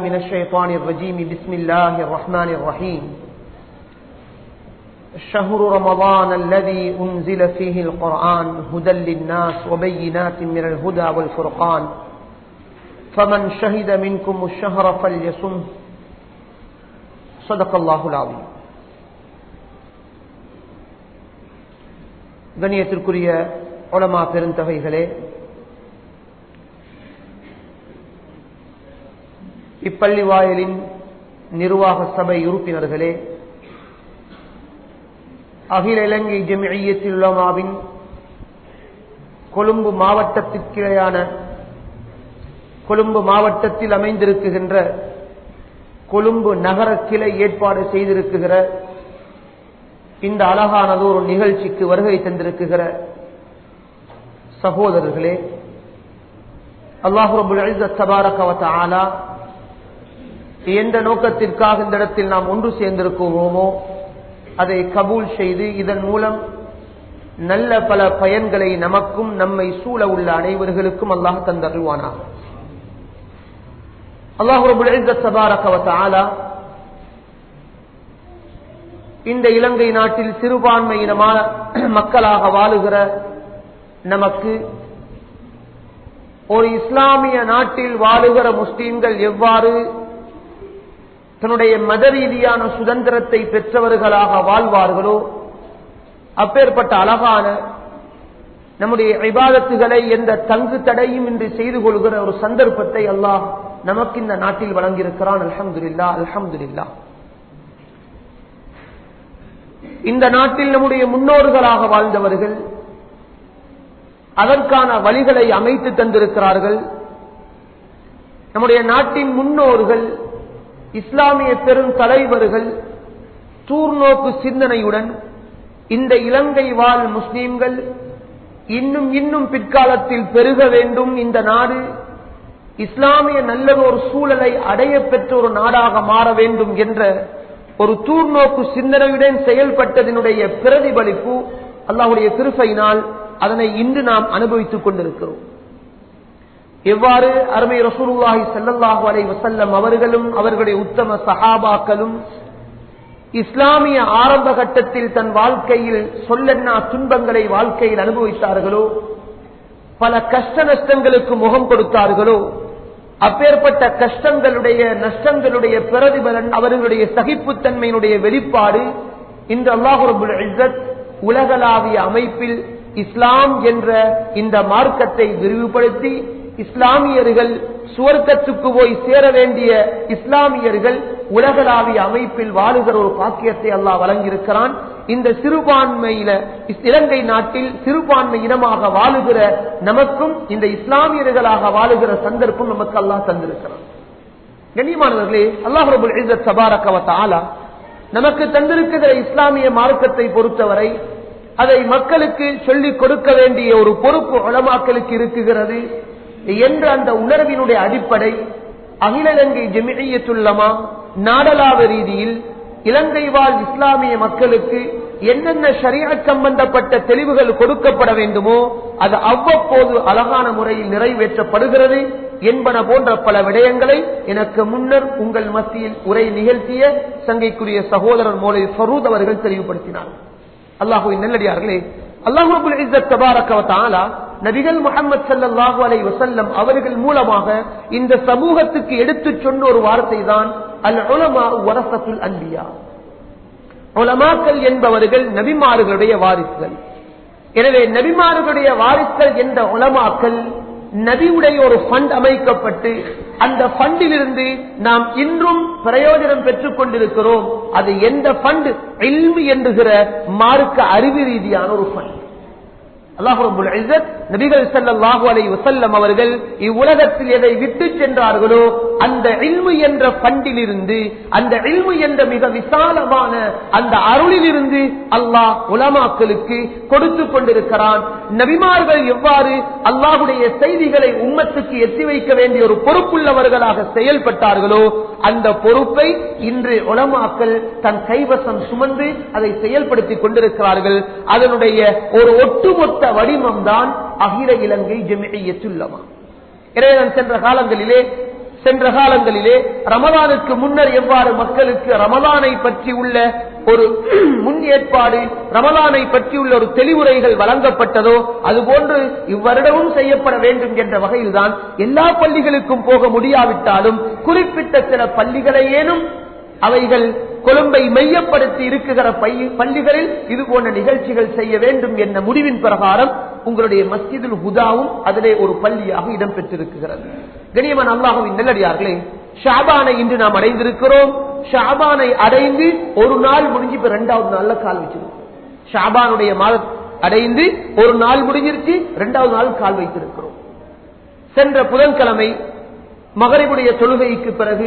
من الشيطان الرجيم بسم الله الرحمن الرحيم شهر رمضان الذي أنزل فيه القرآن هدى للناس وبينات من الهدى والفرقان فمن شهد منكم الشهر فليصم صدق الله العظيم கண்ணியத்திற்குரிய உலமா பெருந்தகைகளே இப்பள்ளி வாயிலின் நிர்வாக சபை உறுப்பினர்களே அகில இலங்கை ஜமியத்தில் உலமாவின் கொழும்பு மாவட்டத்திற்கிடையான கொழும்பு மாவட்டத்தில் அமைந்திருக்குகின்ற கொழும்பு நகர கிளை ஏற்பாடு செய்திருக்குகிற இந்த அழகானது ஒரு நிகழ்ச்சிக்கு வருகை தந்திருக்குகிற சகோதரர்களே அல்லாஹுரபுல் ஆலா எந்த நோக்கத்திற்காக இந்த இடத்தில் நாம் ஒன்று சேர்ந்திருக்குவோமோ அதை கபூல் செய்து இதன் மூலம் நல்ல பல பயன்களை நமக்கும் நம்மை சூழ உள்ள அனைவர்களுக்கும் அல்லாஹ் தந்தருவானாக அல்லாஹுரபுல் இந்த இலங்கை நாட்டில் சிறுபான்மையினமான மக்களாக வாழுகிற நமக்கு ஒரு இஸ்லாமிய நாட்டில் வாழுகிற முஸ்லீம்கள் எவ்வாறு தன்னுடைய மத ரீதியான சுதந்திரத்தை பெற்றவர்களாக வாழ்வார்களோ அப்பேற்பட்ட அழகான நம்முடைய விவாதத்துகளை எந்த தங்கு தடையும் இன்றி செய்து கொள்கிற ஒரு சந்தர்ப்பத்தை அல்லாஹ் நமக்கு இந்த நாட்டில் வழங்கியிருக்கிறான் அலமதுல்லா அலமதுல்லா இந்த நாட்டில் நம்முடைய முன்னோர்களாக வாழ்ந்தவர்கள் அதற்கான வழிகளை அமைத்து தந்திருக்கிறார்கள் நம்முடைய நாட்டின் முன்னோர்கள் இஸ்லாமிய பெரும் தலைவர்கள் தூர்நோக்கு சிந்தனையுடன் இந்த இலங்கை வாழ் முஸ்லீம்கள் இன்னும் இன்னும் பிற்காலத்தில் பெருக வேண்டும் இந்த நாடு இஸ்லாமிய நல்ல ஒரு சூழலை அடைய பெற்ற ஒரு நாடாக மாற வேண்டும் என்ற ஒரு தூர்நோக்கு சிந்தனையுடன் செயல்பட்டதனுடைய பிரதிபலிப்பு அல்லாஹுடைய திருப்பையினால் அதனை இன்று நாம் அனுபவித்துக் கொண்டிருக்கிறோம் எவ்வாறு அருமை ரசூலுல்லாஹி செல்லல்லாஹு அலை வசல்லம் அவர்களும் அவர்களுடைய உத்தம சஹாபாக்களும் இஸ்லாமிய ஆரம்ப கட்டத்தில் தன் வாழ்க்கையில் சொல்லென்னா துன்பங்களை வாழ்க்கையில் அனுபவித்தார்களோ பல கஷ்ட நஷ்டங்களுக்கு முகம் கொடுத்தார்களோ அப்பேற்பட்ட கஷ்டங்களுடைய நஷ்டங்களுடைய பிரதிபலன் அவர்களுடைய சகிப்புத்தன்மையினுடைய வெளிப்பாடு இந்த அல்லாஹுரபுல் இஸ்ஸத் உலகளாவிய அமைப்பில் இஸ்லாம் என்ற இந்த மார்க்கத்தை விரிவுபடுத்தி இஸ்லாமியர்கள் சுவர்க்கத்துக்கு போய் சேர வேண்டிய இஸ்லாமியர்கள் உலகளாவிய அமைப்பில் வாழுகிற ஒரு பாக்கியத்தை அல்லாஹ் வழங்கியிருக்கிறான் இந்த சிறுபான்மையில இலங்கை நாட்டில் சிறுபான்மை இனமாக வாழுகிற நமக்கும் இந்த இஸ்லாமியர்களாக வாழுகிற சந்தர்ப்பம் நமக்கு அல்லாஹ் தந்திருக்கிறான் கண்ணியமானவர்களே அல்லாஹ் இஸ்ஸத் தபாரகவத் ஆலா நமக்கு தந்திருக்கிற இஸ்லாமிய மார்க்கத்தை பொறுத்தவரை அதை மக்களுக்கு சொல்லிக் கொடுக்க வேண்டிய ஒரு பொறுப்பு உளமாக்களுக்கு இருக்குகிறது என்ற அந்த உணர்வினுடைய அடிப்படை அகில இலங்கை ஜெமியத்துள்ளமா நாடளாவ ரீதியில் இலங்கை வாழ் இஸ்லாமிய மக்களுக்கு என்னென்ன சரியா சம்பந்தப்பட்ட தெளிவுகள் கொடுக்கப்பட வேண்டுமோ அது அவ்வப்போது அழகான முறையில் நிறைவேற்றப்படுகிறது என்பன போன்ற பல விடயங்களை எனக்கு முன்னர் உங்கள் மத்தியில் உரை நிகழ்த்திய சங்கைக்குரிய சகோதரர் மோலை ஃபரூத் அவர்கள் தெளிவுபடுத்தினார் அல்லாஹுவின் நல்லடியார்களே அல்லாஹு நபிகள் முகமது சல்லாஹூ அலை வசல்லம் அவர்கள் மூலமாக இந்த சமூகத்துக்கு எடுத்து சொன்ன ஒரு வார்த்தை தான் அல் உலமா வரசத்துல் அன்பியா உலமாக்கள் என்பவர்கள் நபிமார்களுடைய வாரிசுகள் எனவே நபிமார்களுடைய வாரிசுகள் என்ற உலமாக்கள் நபியுடைய ஒரு ஃபண்ட் அமைக்கப்பட்டு அந்த ஃபண்டிலிருந்து நாம் இன்றும் பிரயோஜனம் பெற்றுக் கொண்டிருக்கிறோம் அது எந்த ஃபண்ட் எல்மி என்றுகிற மார்க்க அறிவு ரீதியான ஒரு ஃபண்ட் அல்லாஹுரபுல் நபிகள் சல்லாஹூ அலை வசல்லம் அவர்கள் இவ்வுலகத்தில் எதை விட்டு சென்றார்களோ அந்த இல்மு என்ற பண்டிலிருந்து அந்த இல்மு என்ற மிக விசாலமான அந்த அருளிலிருந்து அல்லாஹ் உலமாக்களுக்கு கொடுத்து கொண்டிருக்கிறான் நபிமார்கள் எவ்வாறு அல்லாஹுடைய செய்திகளை உம்மத்துக்கு எத்தி வைக்க வேண்டிய ஒரு பொறுப்புள்ளவர்களாக செயல்பட்டார்களோ அந்த பொறுப்பை இன்று உலமாக்கள் தன் கைவசம் சுமந்து அதை செயல்படுத்திக் கொண்டிருக்கிறார்கள் அதனுடைய ஒரு ஒட்டுமொத்த வடிவம் தான் அகில இலங்கை ஜெமியத்துள்ளமா எனவே நான் சென்ற காலங்களிலே சென்ற காலங்களிலே ரமதானுக்கு முன்னர் எவ்வாறு மக்களுக்கு ரமதானை பற்றி உள்ள ஒரு முன் ஏற்பாடு ரமதானை பற்றியுள்ள ஒரு தெளிவுரைகள் வழங்கப்பட்டதோ அதுபோன்று இவ்வருடமும் செய்யப்பட வேண்டும் என்ற வகையில்தான் எல்லா பள்ளிகளுக்கும் போக முடியாவிட்டாலும் குறிப்பிட்ட சில பள்ளிகளை ஏனும் அவைகள் கொழும்பை மையப்படுத்தி இருக்குகிற பள்ளி- பள்ளிகளில் இது போன்ற நிகழ்ச்சிகள் செய்ய வேண்டும் என்ற முடிவின் பிரகாரம் உங்களுடைய மஸ்ஜிதுல் ஹுதாவும் அதிலே ஒரு பள்ளியாக இடம்பெற்றிருக்கிறது கணியமன் அல்லாஹுவின் நெல்லடியார்களே ஷாபானை இன்று நாம் அடைந்திருக்கிறோம் ஷாபானை அடைந்து ஒரு நாள் முடிஞ்சு இப்ப இரண்டாவது நாள்ல கால் வச்சிருக்கோம் ஷாபானுடைய மாத அடைந்து ஒரு நாள் முடிஞ்சிருச்சு இரண்டாவது நாள் கால் வைத்திருக்கிறோம் சென்ற புதன்கிழமை மகரிபுடைய தொழுகைக்கு பிறகு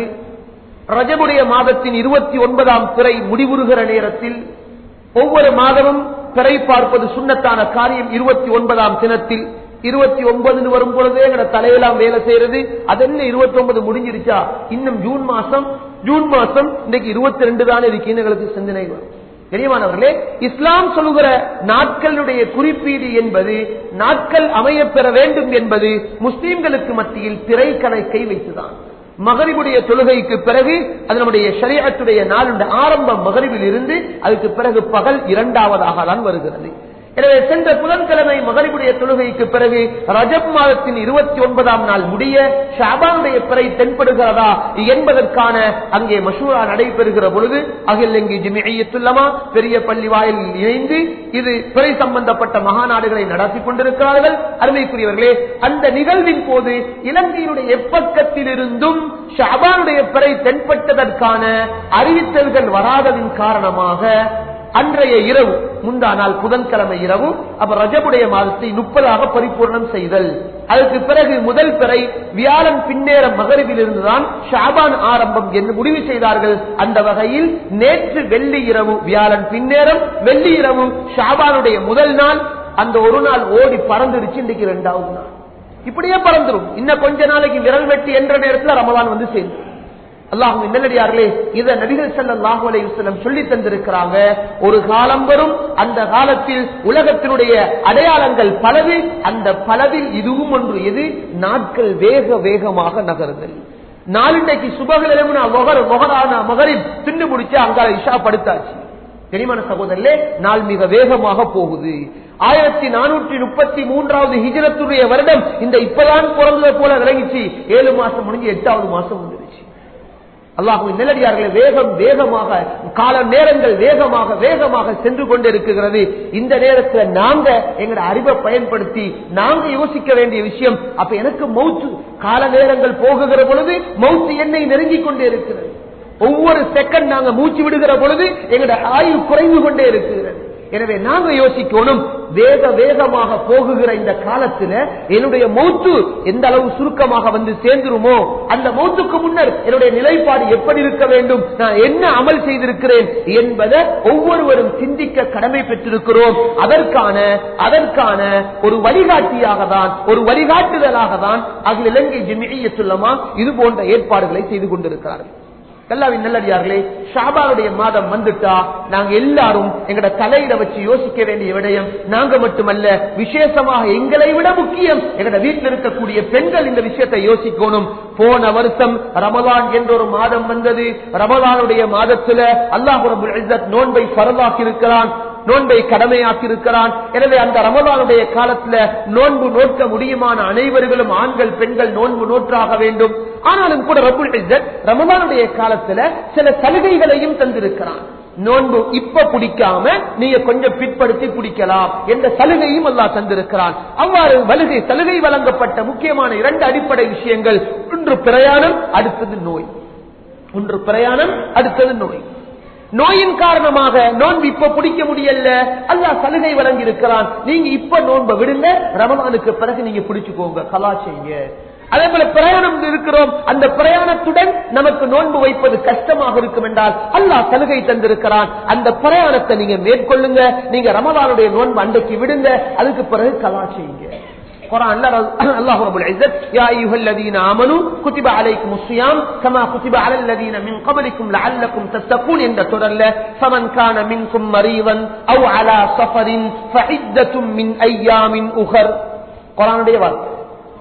ரஜபுடைய மாதத்தின் இருபத்தி ஒன்பதாம் பிறை முடிவுறுகிற நேரத்தில் ஒவ்வொரு மாதமும் பிறை பார்ப்பது சுண்ணத்தான காரியம் இருபத்தி ஒன்பதாம் தினத்தில் இருபத்தி ஒன்பதுன்னு வரும் பொழுதே எங்கட தலையெல்லாம் வேலை செய்யறது அதென்ன இருபத்தி ஒன்பது முடிஞ்சிருச்சா இன்னும் ஜூன் மாசம் ஜூன் மாசம் இன்னைக்கு இருபத்தி ரெண்டு தானே இருக்குன்னு எங்களுக்கு சிந்தனை வரும் தெரியமானவர்களே இஸ்லாம் சொல்லுகிற நாட்களுடைய குறிப்பீடு என்பது நாட்கள் அமையப் பெற வேண்டும் என்பது முஸ்லிம்களுக்கு மத்தியில் திரை கணக்கை வைத்துதான் மகரிபுடைய தொழுகைக்கு பிறகு அது நம்முடைய ஷரியத்துடைய நாளுடைய ஆரம்பம் மகரிபில் இருந்து அதுக்கு பிறகு பகல் இரண்டாவதாக தான் வருகிறது எனவே சென்ற புதன்கிழமை மகரிபுடைய தொழுகைக்கு பிறகு ரஜப் மாதத்தின் இருபத்தி ஒன்பதாம் நாள் முடிய ஷாபானுடைய பிறை தென்படுகிறதா என்பதற்கான அங்கே மசூரா நடைபெறுகிற பொழுது அகிலங்கி ஜிமியத்துல்லமா பெரிய பள்ளி வாயில் இணைந்து இது பிறை சம்பந்தப்பட்ட மகாநாடுகளை நடத்தி கொண்டிருக்கிறார்கள் அருமைக்குரியவர்களே அந்த நிகழ்வின் போது இலங்கையினுடைய எப்பக்கத்திலிருந்தும் ஷாபானுடைய பிறை தென்பட்டதற்கான அறிவித்தல்கள் வராததின் காரணமாக அன்றைய இரவு முந்தா நாள் புதன்கிழமை இரவு அப்ப ரஜபுடைய மாதத்தை முப்பதாக பரிபூர்ணம் செய்தல் அதுக்கு பிறகு முதல் பிறை வியாழன் பின்னேரம் மகரிவில் இருந்துதான் ஷாபான் ஆரம்பம் என்று முடிவு செய்தார்கள் அந்த வகையில் நேற்று வெள்ளி இரவு வியாழன் பின்னேரம் வெள்ளி இரவு ஷாபானுடைய முதல் நாள் அந்த ஒரு நாள் ஓடி பறந்துடுச்சு இன்றைக்கு இரண்டாவது நாள் இப்படியே பறந்துரும் இன்னும் கொஞ்ச நாளைக்கு விரல் வெட்டி என்ற நேரத்தில் ரமதான் வந்து சேர்ந்து அல்லாஹும் நல்லடியார்களே இத நபிகள் ஸல்லல்லாஹு அலைஹி வஸல்லம் சொல்லி தந்திருக்கிறாங்க ஒரு காலம் வரும் அந்த காலத்தில் உலகத்தினுடைய அடையாளங்கள் பலது அந்த பலவில் இதுவும் ஒன்று எது நாட்கள் வேக வேகமாக நகருதல் நாளின்றைக்கு சுபகலமுனா மொகரான மகரில் தின்னு முடிச்சு அங்க இஷா படுத்தாச்சு தெரியுமான சகோதரர்களே நாள் மிக வேகமாக போகுது ஆயிரத்தி நானூற்றி முப்பத்தி மூன்றாவது ஹிஜரத்துடைய வருடம் இந்த இப்பதான் பிறந்தது போல விளங்கிச்சு ஏழு மாசம் முடிஞ்சு எட்டாவது மாசம் வந்துருச்சு அல்லாஹுவின் நிலடியார்களே வேகம் வேகமாக கால நேரங்கள் வேகமாக வேகமாக சென்று கொண்டிருக்கிறது இந்த நேரத்தில் நாங்க எங்களோட அறிவை பயன்படுத்தி நாங்க யோசிக்க வேண்டிய விஷயம் அப்ப எனக்கு மௌத்து கால நேரங்கள் போகுகிற பொழுது மௌத்து என்னை நெருங்கிக் கொண்டே இருக்கிறது ஒவ்வொரு செகண்ட் நாங்க மூச்சு விடுகிற பொழுது எங்களோட ஆயுள் குறைந்து கொண்டே இருக்கிறது எனவே நாங்க யோசிக்கணும் வேக வேகமாக போகுகிற இந்த காலத்துல என்னுடைய மௌத்து எந்த அளவு சுருக்கமாக வந்து சேர்ந்துருமோ அந்த மௌத்துக்கு முன்னர் என்னுடைய நிலைப்பாடு எப்படி இருக்க வேண்டும் நான் என்ன அமல் செய்திருக்கிறேன் என்பதை ஒவ்வொருவரும் சிந்திக்க கடமை பெற்றிருக்கிறோம் அதற்கான அதற்கான ஒரு வழிகாட்டியாக தான் ஒரு வழிகாட்டுதலாக தான் அகில இலங்கை ஜிமிய சொல்லமா இது போன்ற ஏற்பாடுகளை செய்து கொண்டிருக்கிறார்கள் கல்லாவின் நல்லடியார்களே ஷாபானுடைய மாதம் வந்துட்டா நாங்க எல்லாரும் எங்கட தலையிட வச்சு யோசிக்க வேண்டிய விடயம் நாங்க மட்டுமல்ல விசேஷமாக எங்களை விட முக்கியம் எங்கட வீட்டில் இருக்கக்கூடிய பெண்கள் இந்த விஷயத்தை யோசிக்கணும் போன வருஷம் ரமலான் என்ற ஒரு மாதம் வந்தது ரமலானுடைய மாதத்துல அல்லாஹு ரபுல் இஸ்ஸத் நோன்பை பரவாக்கி இருக்கிறான் நோன்பை கடமையாக்கி இருக்கிறான் எனவே அந்த ரமதானுடைய காலத்துல நோன்பு நோக்க முடியுமான அனைவர்களும் ஆண்கள் பெண்கள் நோன்பு நோற்றாக வேண்டும் ஆனாலும் கூட ரபுல் இஸ்ஸத் ரமதானுடைய காலத்துல சில சலுகைகளையும் தந்திருக்கிறான் நோன்பு இப்ப பிடிக்காம நீங்க கொஞ்சம் பிற்படுத்தி பிடிக்கலாம் என்ற சலுகையும் அல்லாஹ் தந்திருக்கிறான் அவ்வாறு வலுகை சலுகை வழங்கப்பட்ட முக்கியமான இரண்டு அடிப்படை விஷயங்கள் ஒன்று பிரயாணம் அடுத்தது நோய் ஒன்று பிரயாணம் அடுத்தது நோய் நோயின் காரணமாக நோன்பு இப்ப பிடிக்க முடியல அல்லாஹ் சலுகை வழங்கி இருக்கிறான் நீங்க இப்ப நோன்பை விடுங்க ரமலானுக்கு பிறகு நீங்க பிடிச்சுக்கோங்க கலா செய்யுங்க அதே போல பிரயாணம் இருக்கிறோம் அந்த பிரயாணத்துடன் நமக்கு நோன்பு வைப்பது கஷ்டமாக இருக்கும் என்றால் அல்லாஹ் சலுகை தந்திருக்கிறான் அந்த பிரயாணத்தை நீங்க மேற்கொள்ளுங்க நீங்க ரமலானுடைய நோன்பு அன்றைக்கு விடுங்க அதுக்கு பிறகு கலா செய்யுங்க قرآن الله رب العزة يا أيها الذين آمنوا كتب عليكم الصيام كما كتب على الذين من قبلكم لعلكم تتقون عند ترى فمن كان منكم مريضا أو على سفر فعدة من أيام أخر قرآن دي வார்த்தை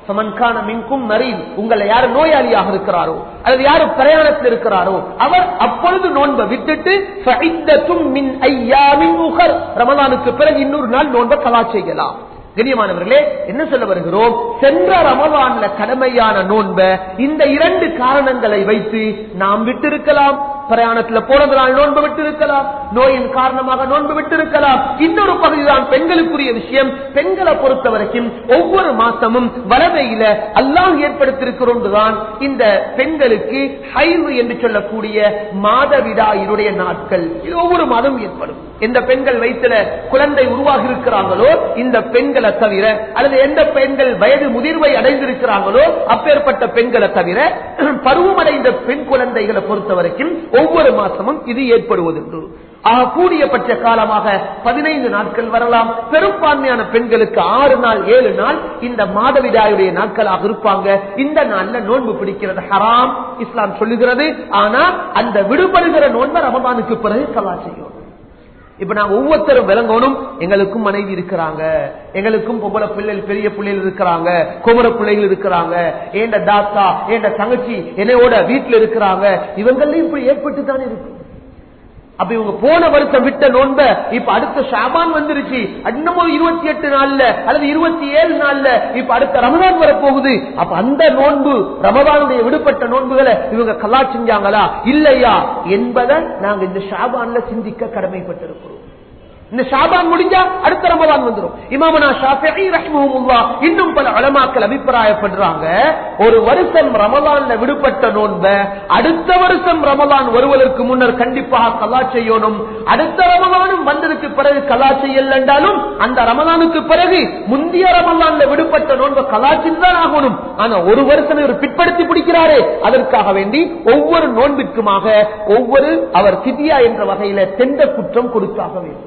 சமன்கான மின்கும் மரீன் உங்களை யாரு நோயாளியாக இருக்கிறாரோ அல்லது யாரு பிரயாணத்தில் இருக்கிறாரோ அவர் அப்பொழுது நோன்பை விட்டுட்டு ஃபஇத்தத்தும் மின் ஐயாமின் உகர் ரமலானுக்கு பிறகு இன்னொரு நாள் நோன்பை கலா செய்யலாம் கண்ணியமானவர்களே என்ன சொல்ல வருகிறோம் சென்ற ரமலான்ல கடமையான நோன்ப இந்த இரண்டு காரணங்களை வைத்து நாம் விட்டிருக்கலாம் பிரயாணத்துல போனதுனால் நோன்பு விட்டிருக்கலாம் நோயின் காரணமாக நோன்பு விட்டிருக்கலாம் இன்னொரு பகுதிதான் பெண்களுக்குரிய விஷயம் பெண்களை பொறுத்த வரைக்கும் ஒவ்வொரு மாசமும் வளமையில அல்லாஹ் ஏற்படுத்தியிருக்கிறோம் இந்த பெண்களுக்கு ஹைவு என்று சொல்லக்கூடிய மாதவிடாயினுடைய நாட்கள் இது ஒவ்வொரு மாதம் ஏற்படும் எந்த பெண்கள் வயிற்றுல குழந்தை உருவாகி இருக்கிறாங்களோ இந்த பெண்களை தவிர அல்லது எந்த பெண்கள் வயது முதிர்வை அடைந்திருக்கிறாங்களோ அப்பேற்பட்ட பெண்களை தவிர பருவமடைந்த பெண் குழந்தைகளை பொறுத்த வரைக்கும் ஒவ்வொரு மாசமும் இது ஏற்படுவதுண்டு ஆக கூடியபட்ச காலமாக பதினைந்து நாட்கள் வரலாம் பெரும்பான்மையான பெண்களுக்கு ஆறு நாள் ஏழு நாள் இந்த மாதவிடாயுடைய நாட்களாக இருப்பாங்க இந்த நாள்ல நோன்பு பிடிக்கிறது ஹராம் இஸ்லாம் சொல்லுகிறது ஆனா அந்த விடுபடுகிற நோன்பை ரமதானுக்கு பிறகு கலா செய்யும் இப்ப நாங்க ஒவ்வொருத்தரும் விளங்கணும் எங்களுக்கும் மனைவி இருக்கிறாங்க எங்களுக்கும் பொம்பளை பிள்ளைகள் பெரிய பிள்ளைகள் இருக்கிறாங்க குமர பிள்ளைகள் இருக்கிறாங்க ஏண்ட தாத்தா ஏண்ட தங்கச்சி என்னையோட வீட்டுல இருக்கிறாங்க இவங்களையும் இப்படி ஏற்பட்டு தானே இருக்கு அப்ப இவங்க போன வருஷம் விட்ட நோன்ப இப்ப அடுத்த ஷாபான் வந்துருச்சு இன்னமும் இருபத்தி எட்டு நாள்ல அல்லது இருபத்தி ஏழு நாள்ல இப்ப அடுத்த ரமதான் வர போகுது அப்ப அந்த நோன்பு ரமதானுடைய விடுபட்ட நோன்புகளை இவங்க கலா செஞ்சாங்களா இல்லையா என்பதை நாங்க இந்த ஷாபான்ல சிந்திக்க கடமைப்பட்டிருக்கிறோம் இந்த ஷாபான் முடிஞ்சா அடுத்த ரமதான் வந்துடும் இமாமனா ஷாஃபி ரஹ்மஹுல்லா இன்னும் பல அலமாக்கள் அபிப்பிராயப்படுறாங்க ஒரு வருஷம் ரமலான்ல விடுபட்ட நோன்ப அடுத்த வருஷம் ரமலான் வருவதற்கு முன்னர் கண்டிப்பாக கலா செய்யணும் அடுத்த ரமலானும் வந்ததுக்கு பிறகு கலா செய்யல என்றாலும் அந்த ரமலானுக்கு பிறகு முந்தைய ரமலான்ல விடுபட்ட நோன்ப கலா தான் ஆகணும் ஆனா ஒரு வருஷம் இவர் பிற்படுத்தி பிடிக்கிறாரே அதற்காக வேண்டி ஒவ்வொரு நோன்பிற்குமாக ஒவ்வொரு அவர் சிதியா என்ற வகையில தெந்த குற்றம் கொடுத்தாக வேண்டும்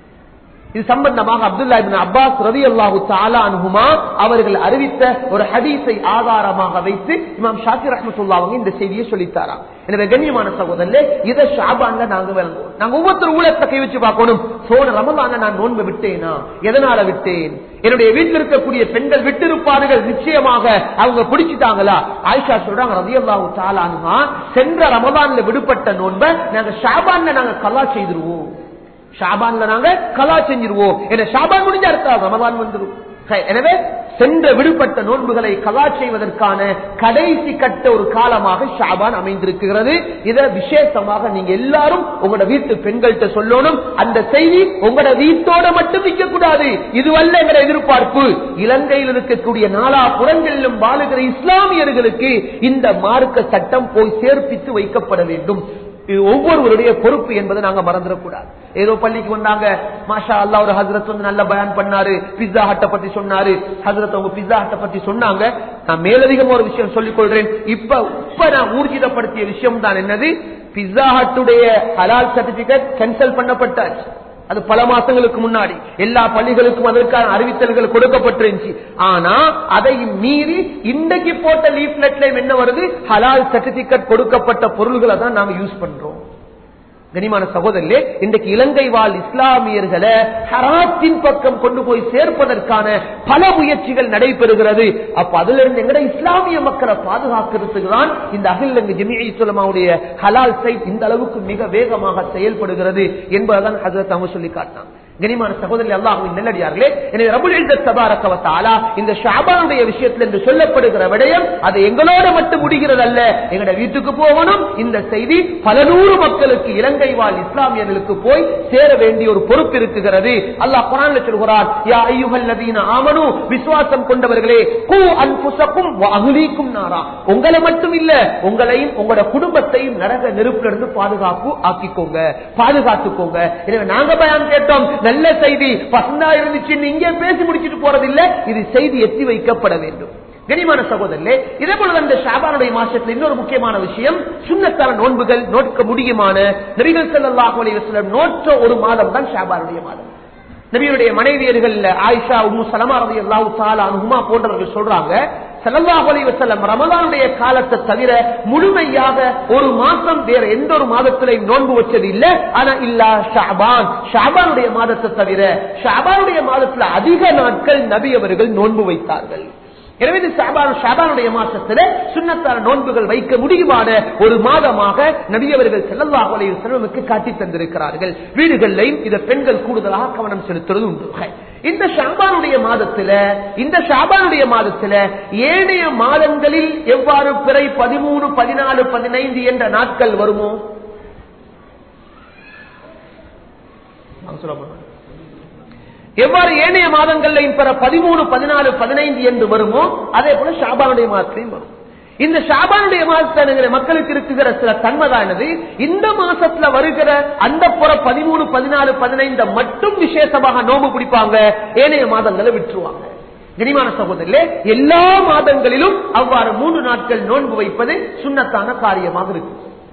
இது சம்பந்தமாக அப்துல்லா இபின் அப்பாஸ் ரவி அல்லாஹு தாலா அனுகுமா அவர்கள் அறிவித்த ஒரு ஹதீஸை ஆதாரமாக வைத்து இமாம் ஷாக்கிர் ரஹமத்துல்லா அவங்க இந்த செய்தியை சொல்லித்தாராம் எனவே கண்ணியமான சகோதரே இதை ஷாபான்ல நாங்க விளங்குவோம் நாங்க ஒவ்வொருத்தர் ஊழத்தை கை வச்சு பார்க்கணும் சோன ரமலான நான் நோன்பு விட்டேனா எதனால விட்டேன் என்னுடைய வீட்டில் இருக்கக்கூடிய பெண்கள் விட்டிருப்பார்கள் நிச்சயமாக அவங்க பிடிச்சிட்டாங்களா ஆயிஷா சொல்றாங்க ரவி அல்லாஹு தாலானுமா சென்ற ரமலான்ல விடுபட்ட நோன்பை நாங்க ஷாபான்ல நாங்க கலா செய்திருவோம் ஷாபான்ல நாங்க கலா செஞ்சிருவோம் என்ன ஷாபான் முடிஞ்ச அடுத்த ரமதான் வந்துடும் எனவே சென்ற விடுபட்ட நோன்புகளை கலா செய்வதற்கான கடைசி கட்ட ஒரு காலமாக ஷாபான் அமைந்திருக்கிறது இத விசேஷமாக நீங்க எல்லாரும் உங்களோட வீட்டு பெண்கள்கிட்ட சொல்லணும் அந்த செய்தி உங்களோட வீட்டோட மட்டும் நிற்க கூடாது இதுவல்ல எங்களோட எதிர்பார்ப்பு இலங்கையில் இருக்கக்கூடிய நாலா புறங்களிலும் வாழுகிற இஸ்லாமியர்களுக்கு இந்த மார்க்க சட்டம் போய் சேர்ப்பித்து வைக்கப்பட வேண்டும் இது ஒவ்வொருவருடைய பொறுப்பு என்பதை நாங்க மறந்துடக்கூடாது ஏதோ பள்ளிக்கு வந்தாங்க மாஷா அல்லா ஒரு ஹசரத் வந்து நல்ல பயன் பண்ணாரு பிஸ்ஸா ஹட்டை பத்தி சொன்னாரு ஹசரத் அவங்க பிஸ்ஸா ஹட்டை பத்தி சொன்னாங்க நான் மேலதிகமா ஒரு விஷயம் சொல்லிக் கொள்றேன் இப்ப இப்ப நான் ஊர்ஜிதப்படுத்திய விஷயம் தான் என்னது பிஸ்ஸா ஹட்டுடைய ஹலால் சர்டிபிகேட் கேன்சல் பண்ணப்பட்டாச்சு அது பல மாசங்களுக்கு முன்னாடி எல்லா பள்ளிகளுக்கும் அதற்கான அறிவித்தல்கள் கொடுக்கப்பட்டிருந்துச்சு ஆனா அதை மீறி இன்றைக்கு போட்ட லீஃப்லெட்ல என்ன வருது ஹலால் சர்டிபிகேட் கொடுக்கப்பட்ட பொருள்களை தான் நாங்க யூஸ் பண்றோம் கனிமான சகோதரர்களே இன்றைக்கு இலங்கை வாழ் இஸ்லாமியர்களை ஹராத்தின் பக்கம் கொண்டு போய் சேர்ப்பதற்கான பல முயற்சிகள் நடைபெறுகிறது அப்ப அதுல இருந்து எங்கட இஸ்லாமிய மக்களை பாதுகாக்கிறதுக்கு தான் இந்த அகிலங்கு ஜெமியை சொல்லமாவுடைய ஹலால் சைட் இந்த அளவுக்கு மிக வேகமாக செயல்படுகிறது என்பதுதான் ஹசரத் அவங்க சொல்லி காட்டினாங்க கனிமான சகோதரி அல்லாஹுவின் நெல்லடியார்களே எனவே ரபுல் தபாரக்கவத்தாலா இந்த ஷாபானுடைய விஷயத்தில் என்று சொல்லப்படுகிற விடயம் அது எங்களோட மட்டும் முடிகிறது அல்ல எங்கட வீட்டுக்கு போகணும் இந்த செய்தி பல நூறு மக்களுக்கு இலங்கை வாழ் இஸ்லாமியர்களுக்கு போய் சேர வேண்டிய ஒரு பொறுப்பு இருக்குகிறது அல்லாஹ் குரான்ல சொல்கிறார் யா ஐயுகல்லதீன ஆமனு விசுவாசம் கொண்டவர்களே கூ அன்புசக்கும் அகுலீக்கும் நாரா உங்களை மட்டும் இல்ல உங்களையும் உங்களோட குடும்பத்தையும் நரக நெருப்பிலிருந்து பாதுகாப்பு ஆக்கிக்கோங்க பாதுகாத்துக்கோங்க எனவே நாங்க பயம் கேட்டோம் நல்ல செய்தி பசந்தா இருந்துச்சு இங்கே பேசி முடிச்சுட்டு போறது இல்ல இது செய்தி எத்தி வைக்கப்பட வேண்டும் கனிமான சகோதரர்களே இதே போல அந்த ஷாபானுடைய மாசத்துல இன்னொரு முக்கியமான விஷயம் சுண்ணத்தான நோன்புகள் நோட்க முடியுமான நபிகள் செல்லாஹ் அலைவசம் நோற்ற ஒரு மாதம் தான் ஷாபானுடைய மாதம் நபியுடைய மனைவியர்கள் ஆயிஷா உம்மு சலமா ரவி அல்லாஹு தாலா அனுகுமா போன்றவர்கள் சொல்றாங்க சல்லாஹ் அலி வசல்லம் ரமதானுடைய காலத்தை தவிர முழுமையாக ஒரு மாசம் வேற எந்த ஒரு மாதத்திலையும் நோன்பு வச்சது இல்ல ஆனா இல்லா ஷாபான் ஷாபானுடைய மாதத்தை தவிர ஷாபானுடைய மாதத்துல அதிக நாட்கள் நபி அவர்கள் நோன்பு வைத்தார்கள் எனவே இது ஷாபான் ஷாபானுடைய மாசத்துல சுண்ணத்தான நோன்புகள் வைக்க முடியுமான ஒரு மாதமாக நபியவர்கள் செல்லல்லாஹு அலைஹி செல்வமுக்கு காட்டி தந்திருக்கிறார்கள் வீடுகளிலையும் இதை பெண்கள் கூடுதலாக கவனம் செலுத்துறது உண்டு இந்த ஷாபானுடைய மாதத்துல இந்த ஷாபானுடைய மாதத்துல ஏனைய மாதங்களில் எவ்வாறு பிறை பதிமூணு பதினாலு பதினைந்து என்ற நாட்கள் வருமோ எவ்வாறு ஏனைய மாதங்கள்லையும் பெற பதிமூணு பதினாலு பதினைந்து என்று வருமோ அதே போல ஷாபானுடைய மாதத்திலையும் வரும் இந்த ஷாபானுடைய மாதத்தை மக்களுக்கு இருக்குகிற சில தன்மைதானது இந்த மாசத்துல வருகிற அந்த புற பதிமூணு பதினாலு பதினைந்து மட்டும் விசேஷமாக நோம்பு பிடிப்பாங்க ஏனைய மாதங்களை விட்டுருவாங்க கனிமான சகோதரிலே எல்லா மாதங்களிலும் அவ்வாறு மூன்று நாட்கள் நோன்பு வைப்பது சுண்ணத்தான காரியமாக இருக்கு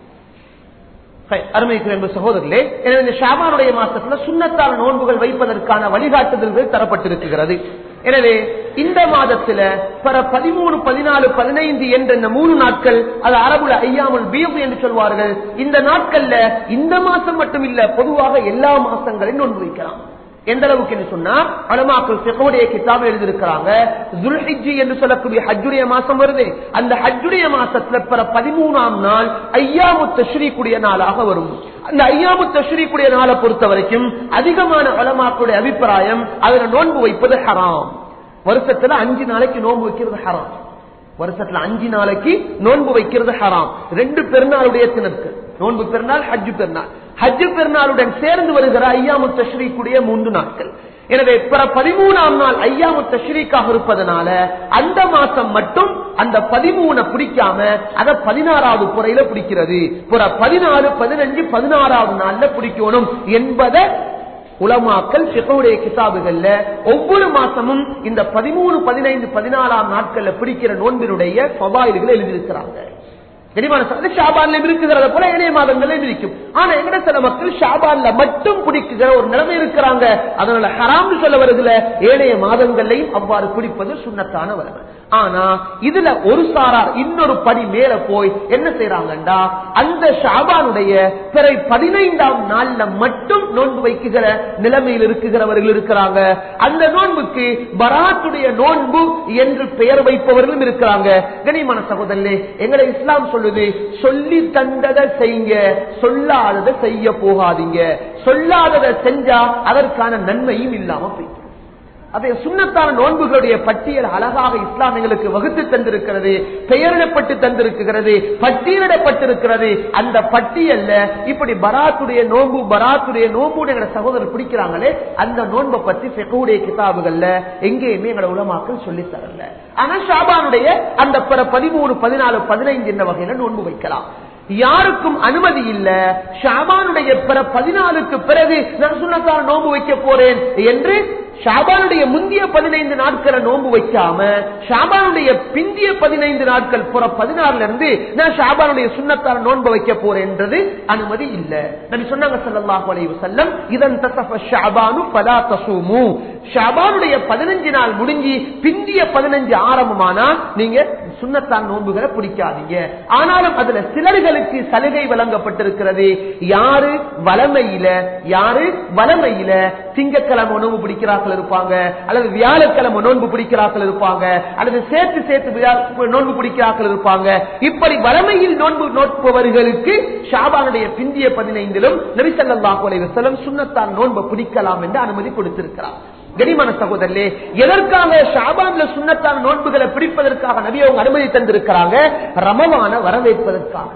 அருமைக்கு சகோதரர்களே எனவே இந்த ஷாபானுடைய மாசத்துல சுண்ணத்தான நோன்புகள் வைப்பதற்கான வழிகாட்டுதல்கள் தரப்பட்டிருக்கிறது எனவே இந்த மாதத்துல பர பதிமூணு பதினாலு பதினைந்து என்ற இந்த மூணு நாட்கள் அது அரபுல ஐயாமுல் பீம் என்று சொல்வார்கள் இந்த நாட்கள்ல இந்த மாசம் மட்டும் இல்ல பொதுவாக எல்லா மாசங்களையும் நோன்பு வைக்கலாம் எந்த அளவுக்கு என்று சொன்னா அலமாக்கள் செகோடைய கிதாபு எழுதியிருக்கிறாங்க துல்ஹிஜி என்று சொல்லக்கூடிய ஹஜ்ஜுடைய மாசம் வருது அந்த ஹஜ்ஜுடைய மாசத்துல பிற பதிமூணாம் நாள் ஐயாமு தஸ்ரீக்குடைய நாளாக வரும் அந்த ஐயாமு தஸ்ரீக்குடைய நாளை பொறுத்த வரைக்கும் அதிகமான அலமாக்களுடைய அபிப்பிராயம் அதுல நோன்பு வைப்பது ஹராம் வருஷத்துல அஞ்சு நாளைக்கு நோன்பு வைக்கிறது ஹராம் வருஷத்துல அஞ்சு நாளைக்கு நோன்பு வைக்கிறது ஹராம் ரெண்டு பெருநாளுடைய தினத்துக்கு நோன்பு பெருநாள் ஹஜ்ஜு பெருநாள் ஹஜ்ஜு பெருநாளுடன் சேர்ந்து வருகிற ஐயாமு தஸ்ரீக்குடைய மூன்று நாட்கள் எனவே பிற பதிமூணாம் நாள் ஐயாமு தஸ்ரீக்காக இருப்பதனால அந்த மாசம் மட்டும் அந்த பதிமூணை பிடிக்காம அத பதினாறாவது புறையில பிடிக்கிறது புற பதினாலு பதினஞ்சு பதினாறாவது நாள்ல பிடிக்கணும் என்பதை உலமாக்கல் சிகவுடைய கிதாபுகள்ல ஒவ்வொரு மாசமும் இந்த பதிமூணு பதினைந்து பதினாலாம் நாட்கள்ல பிடிக்கிற நோன்பினுடைய சவாயில்கள் எழுதியிருக்கிறாங்க தெளிவான ஷாபான்ல இருக்குகிறத போல இணைய மாதங்களில் இருக்கும் ஆனா எங்கட சில மக்கள் ஷாபான்ல மட்டும் பிடிக்குகிற ஒரு நிலைமை இருக்கிறாங்க அதனால ஹராம் சொல்ல வருகிற ஏனைய மாதங்களையும் அவ்வாறு பிடிப்பது சுண்ணத்தான வளமை ஆனா இதுல ஒரு சாரார் இன்னொரு படி மேல போய் என்ன செய்யறாங்கண்டா அந்த ஷாபானுடைய பிறை பதினைந்தாம் நாள்ல மட்டும் நோன்பு வைக்குகிற நிலைமையில் இருக்குகிறவர்கள் இருக்கிறாங்க அந்த நோன்புக்கு பராத்துடைய நோன்பு என்று பெயர் வைப்பவர்களும் இருக்கிறாங்க கனிமான சகோதரே எங்களை இஸ்லாம் சொல்லுது சொல்லி தந்ததை செய்யுங்க சொல்லாததை செய்ய போகாதீங்க சொல்லாததை செஞ்சா அதற்கான நன்மையும் இல்லாம போயிடும் அதை சுண்ணத்தான நோன்புகளுடைய பட்டியல் அழகாக இஸ்லாம் எங்களுக்கு வகுத்து தந்திருக்கிறது பெயரிடப்பட்டு தந்திருக்கிறது பட்டியலிடப்பட்டிருக்கிறது அந்த பட்டியல்ல இப்படி பராத்துடைய நோன்பு பராத்துடைய நோன்பு எங்க சகோதரர் பிடிக்கிறாங்களே அந்த நோன்பை பற்றி செகவுடைய கிதாபுகள்ல எங்கேயுமே எங்களோட உலமாக்கள் சொல்லி தரல ஆனா ஷாபானுடைய அந்த பிற பதிமூணு பதினாலு பதினைந்து என்ற வகையில நோன்பு வைக்கலாம் யாருக்கும் அனுமதி இல்ல ஷாபானுடைய பிற பதினாலுக்கு பிறகு நான் சுண்ணத்தான நோன்பு வைக்க போறேன் என்று ஷாபானுடைய முந்திய பதினைந்து நாட்களை நோன்பு வைக்காம ஷாபானுடைய பிந்திய பதினைந்து நாட்கள் புற பதினாறுல இருந்து நான் ஷாபானுடைய சுண்ணத்தான நோன்பு வைக்க போறேன்றது அனுமதி இல்ல நபி சொன்னாங்க ஸல்லல்லாஹு அலைஹி வஸல்லம் இதன் தஸஃப ஷஅபானு ஃபலா தஸூமு ஷாபானுடைய பதினஞ்சு நாள் முடிஞ்சு பிந்திய பதினஞ்சு ஆரம்பமானா நீங்க சுண்ணத்தான் நோன்புகளை பிடிக்காதீங்க ஆனாலும் அதுல சிலர்களுக்கு சலுகை வழங்கப்பட்டிருக்கிறது யாரு வளமையில யாரு வளமையில திங்கக்கிழமை நோன்பு பிடிக்கிறார்கள் இருப்பாங்க அல்லது வியாழக்கிழமை நோன்பு பிடிக்கிறார்கள் இருப்பாங்க அல்லது சேர்த்து சேர்த்து வியா- நோன்பு பிடிக்கிறார்கள் இருப்பாங்க இப்படி வளமையில் நோன்பு நோட்பவர்களுக்கு ஷாபானுடைய பிந்திய பதினைந்திலும் நபிசல்லாஹு அலைஹி வஸல்லம் சுண்ணத்தான் நோன்பு பிடிக்கலாம் என்று அனுமதி கொடுத்திருக்கிறார் கனிமான சகோதரே எதற்காக ஷாபான்ல சுண்ணத்தான நோன்புகளை பிடிப்பதற்காக நபி அவங்க அனுமதி தந்திருக்கிறாங்க ரமவான வரவேற்பதற்காக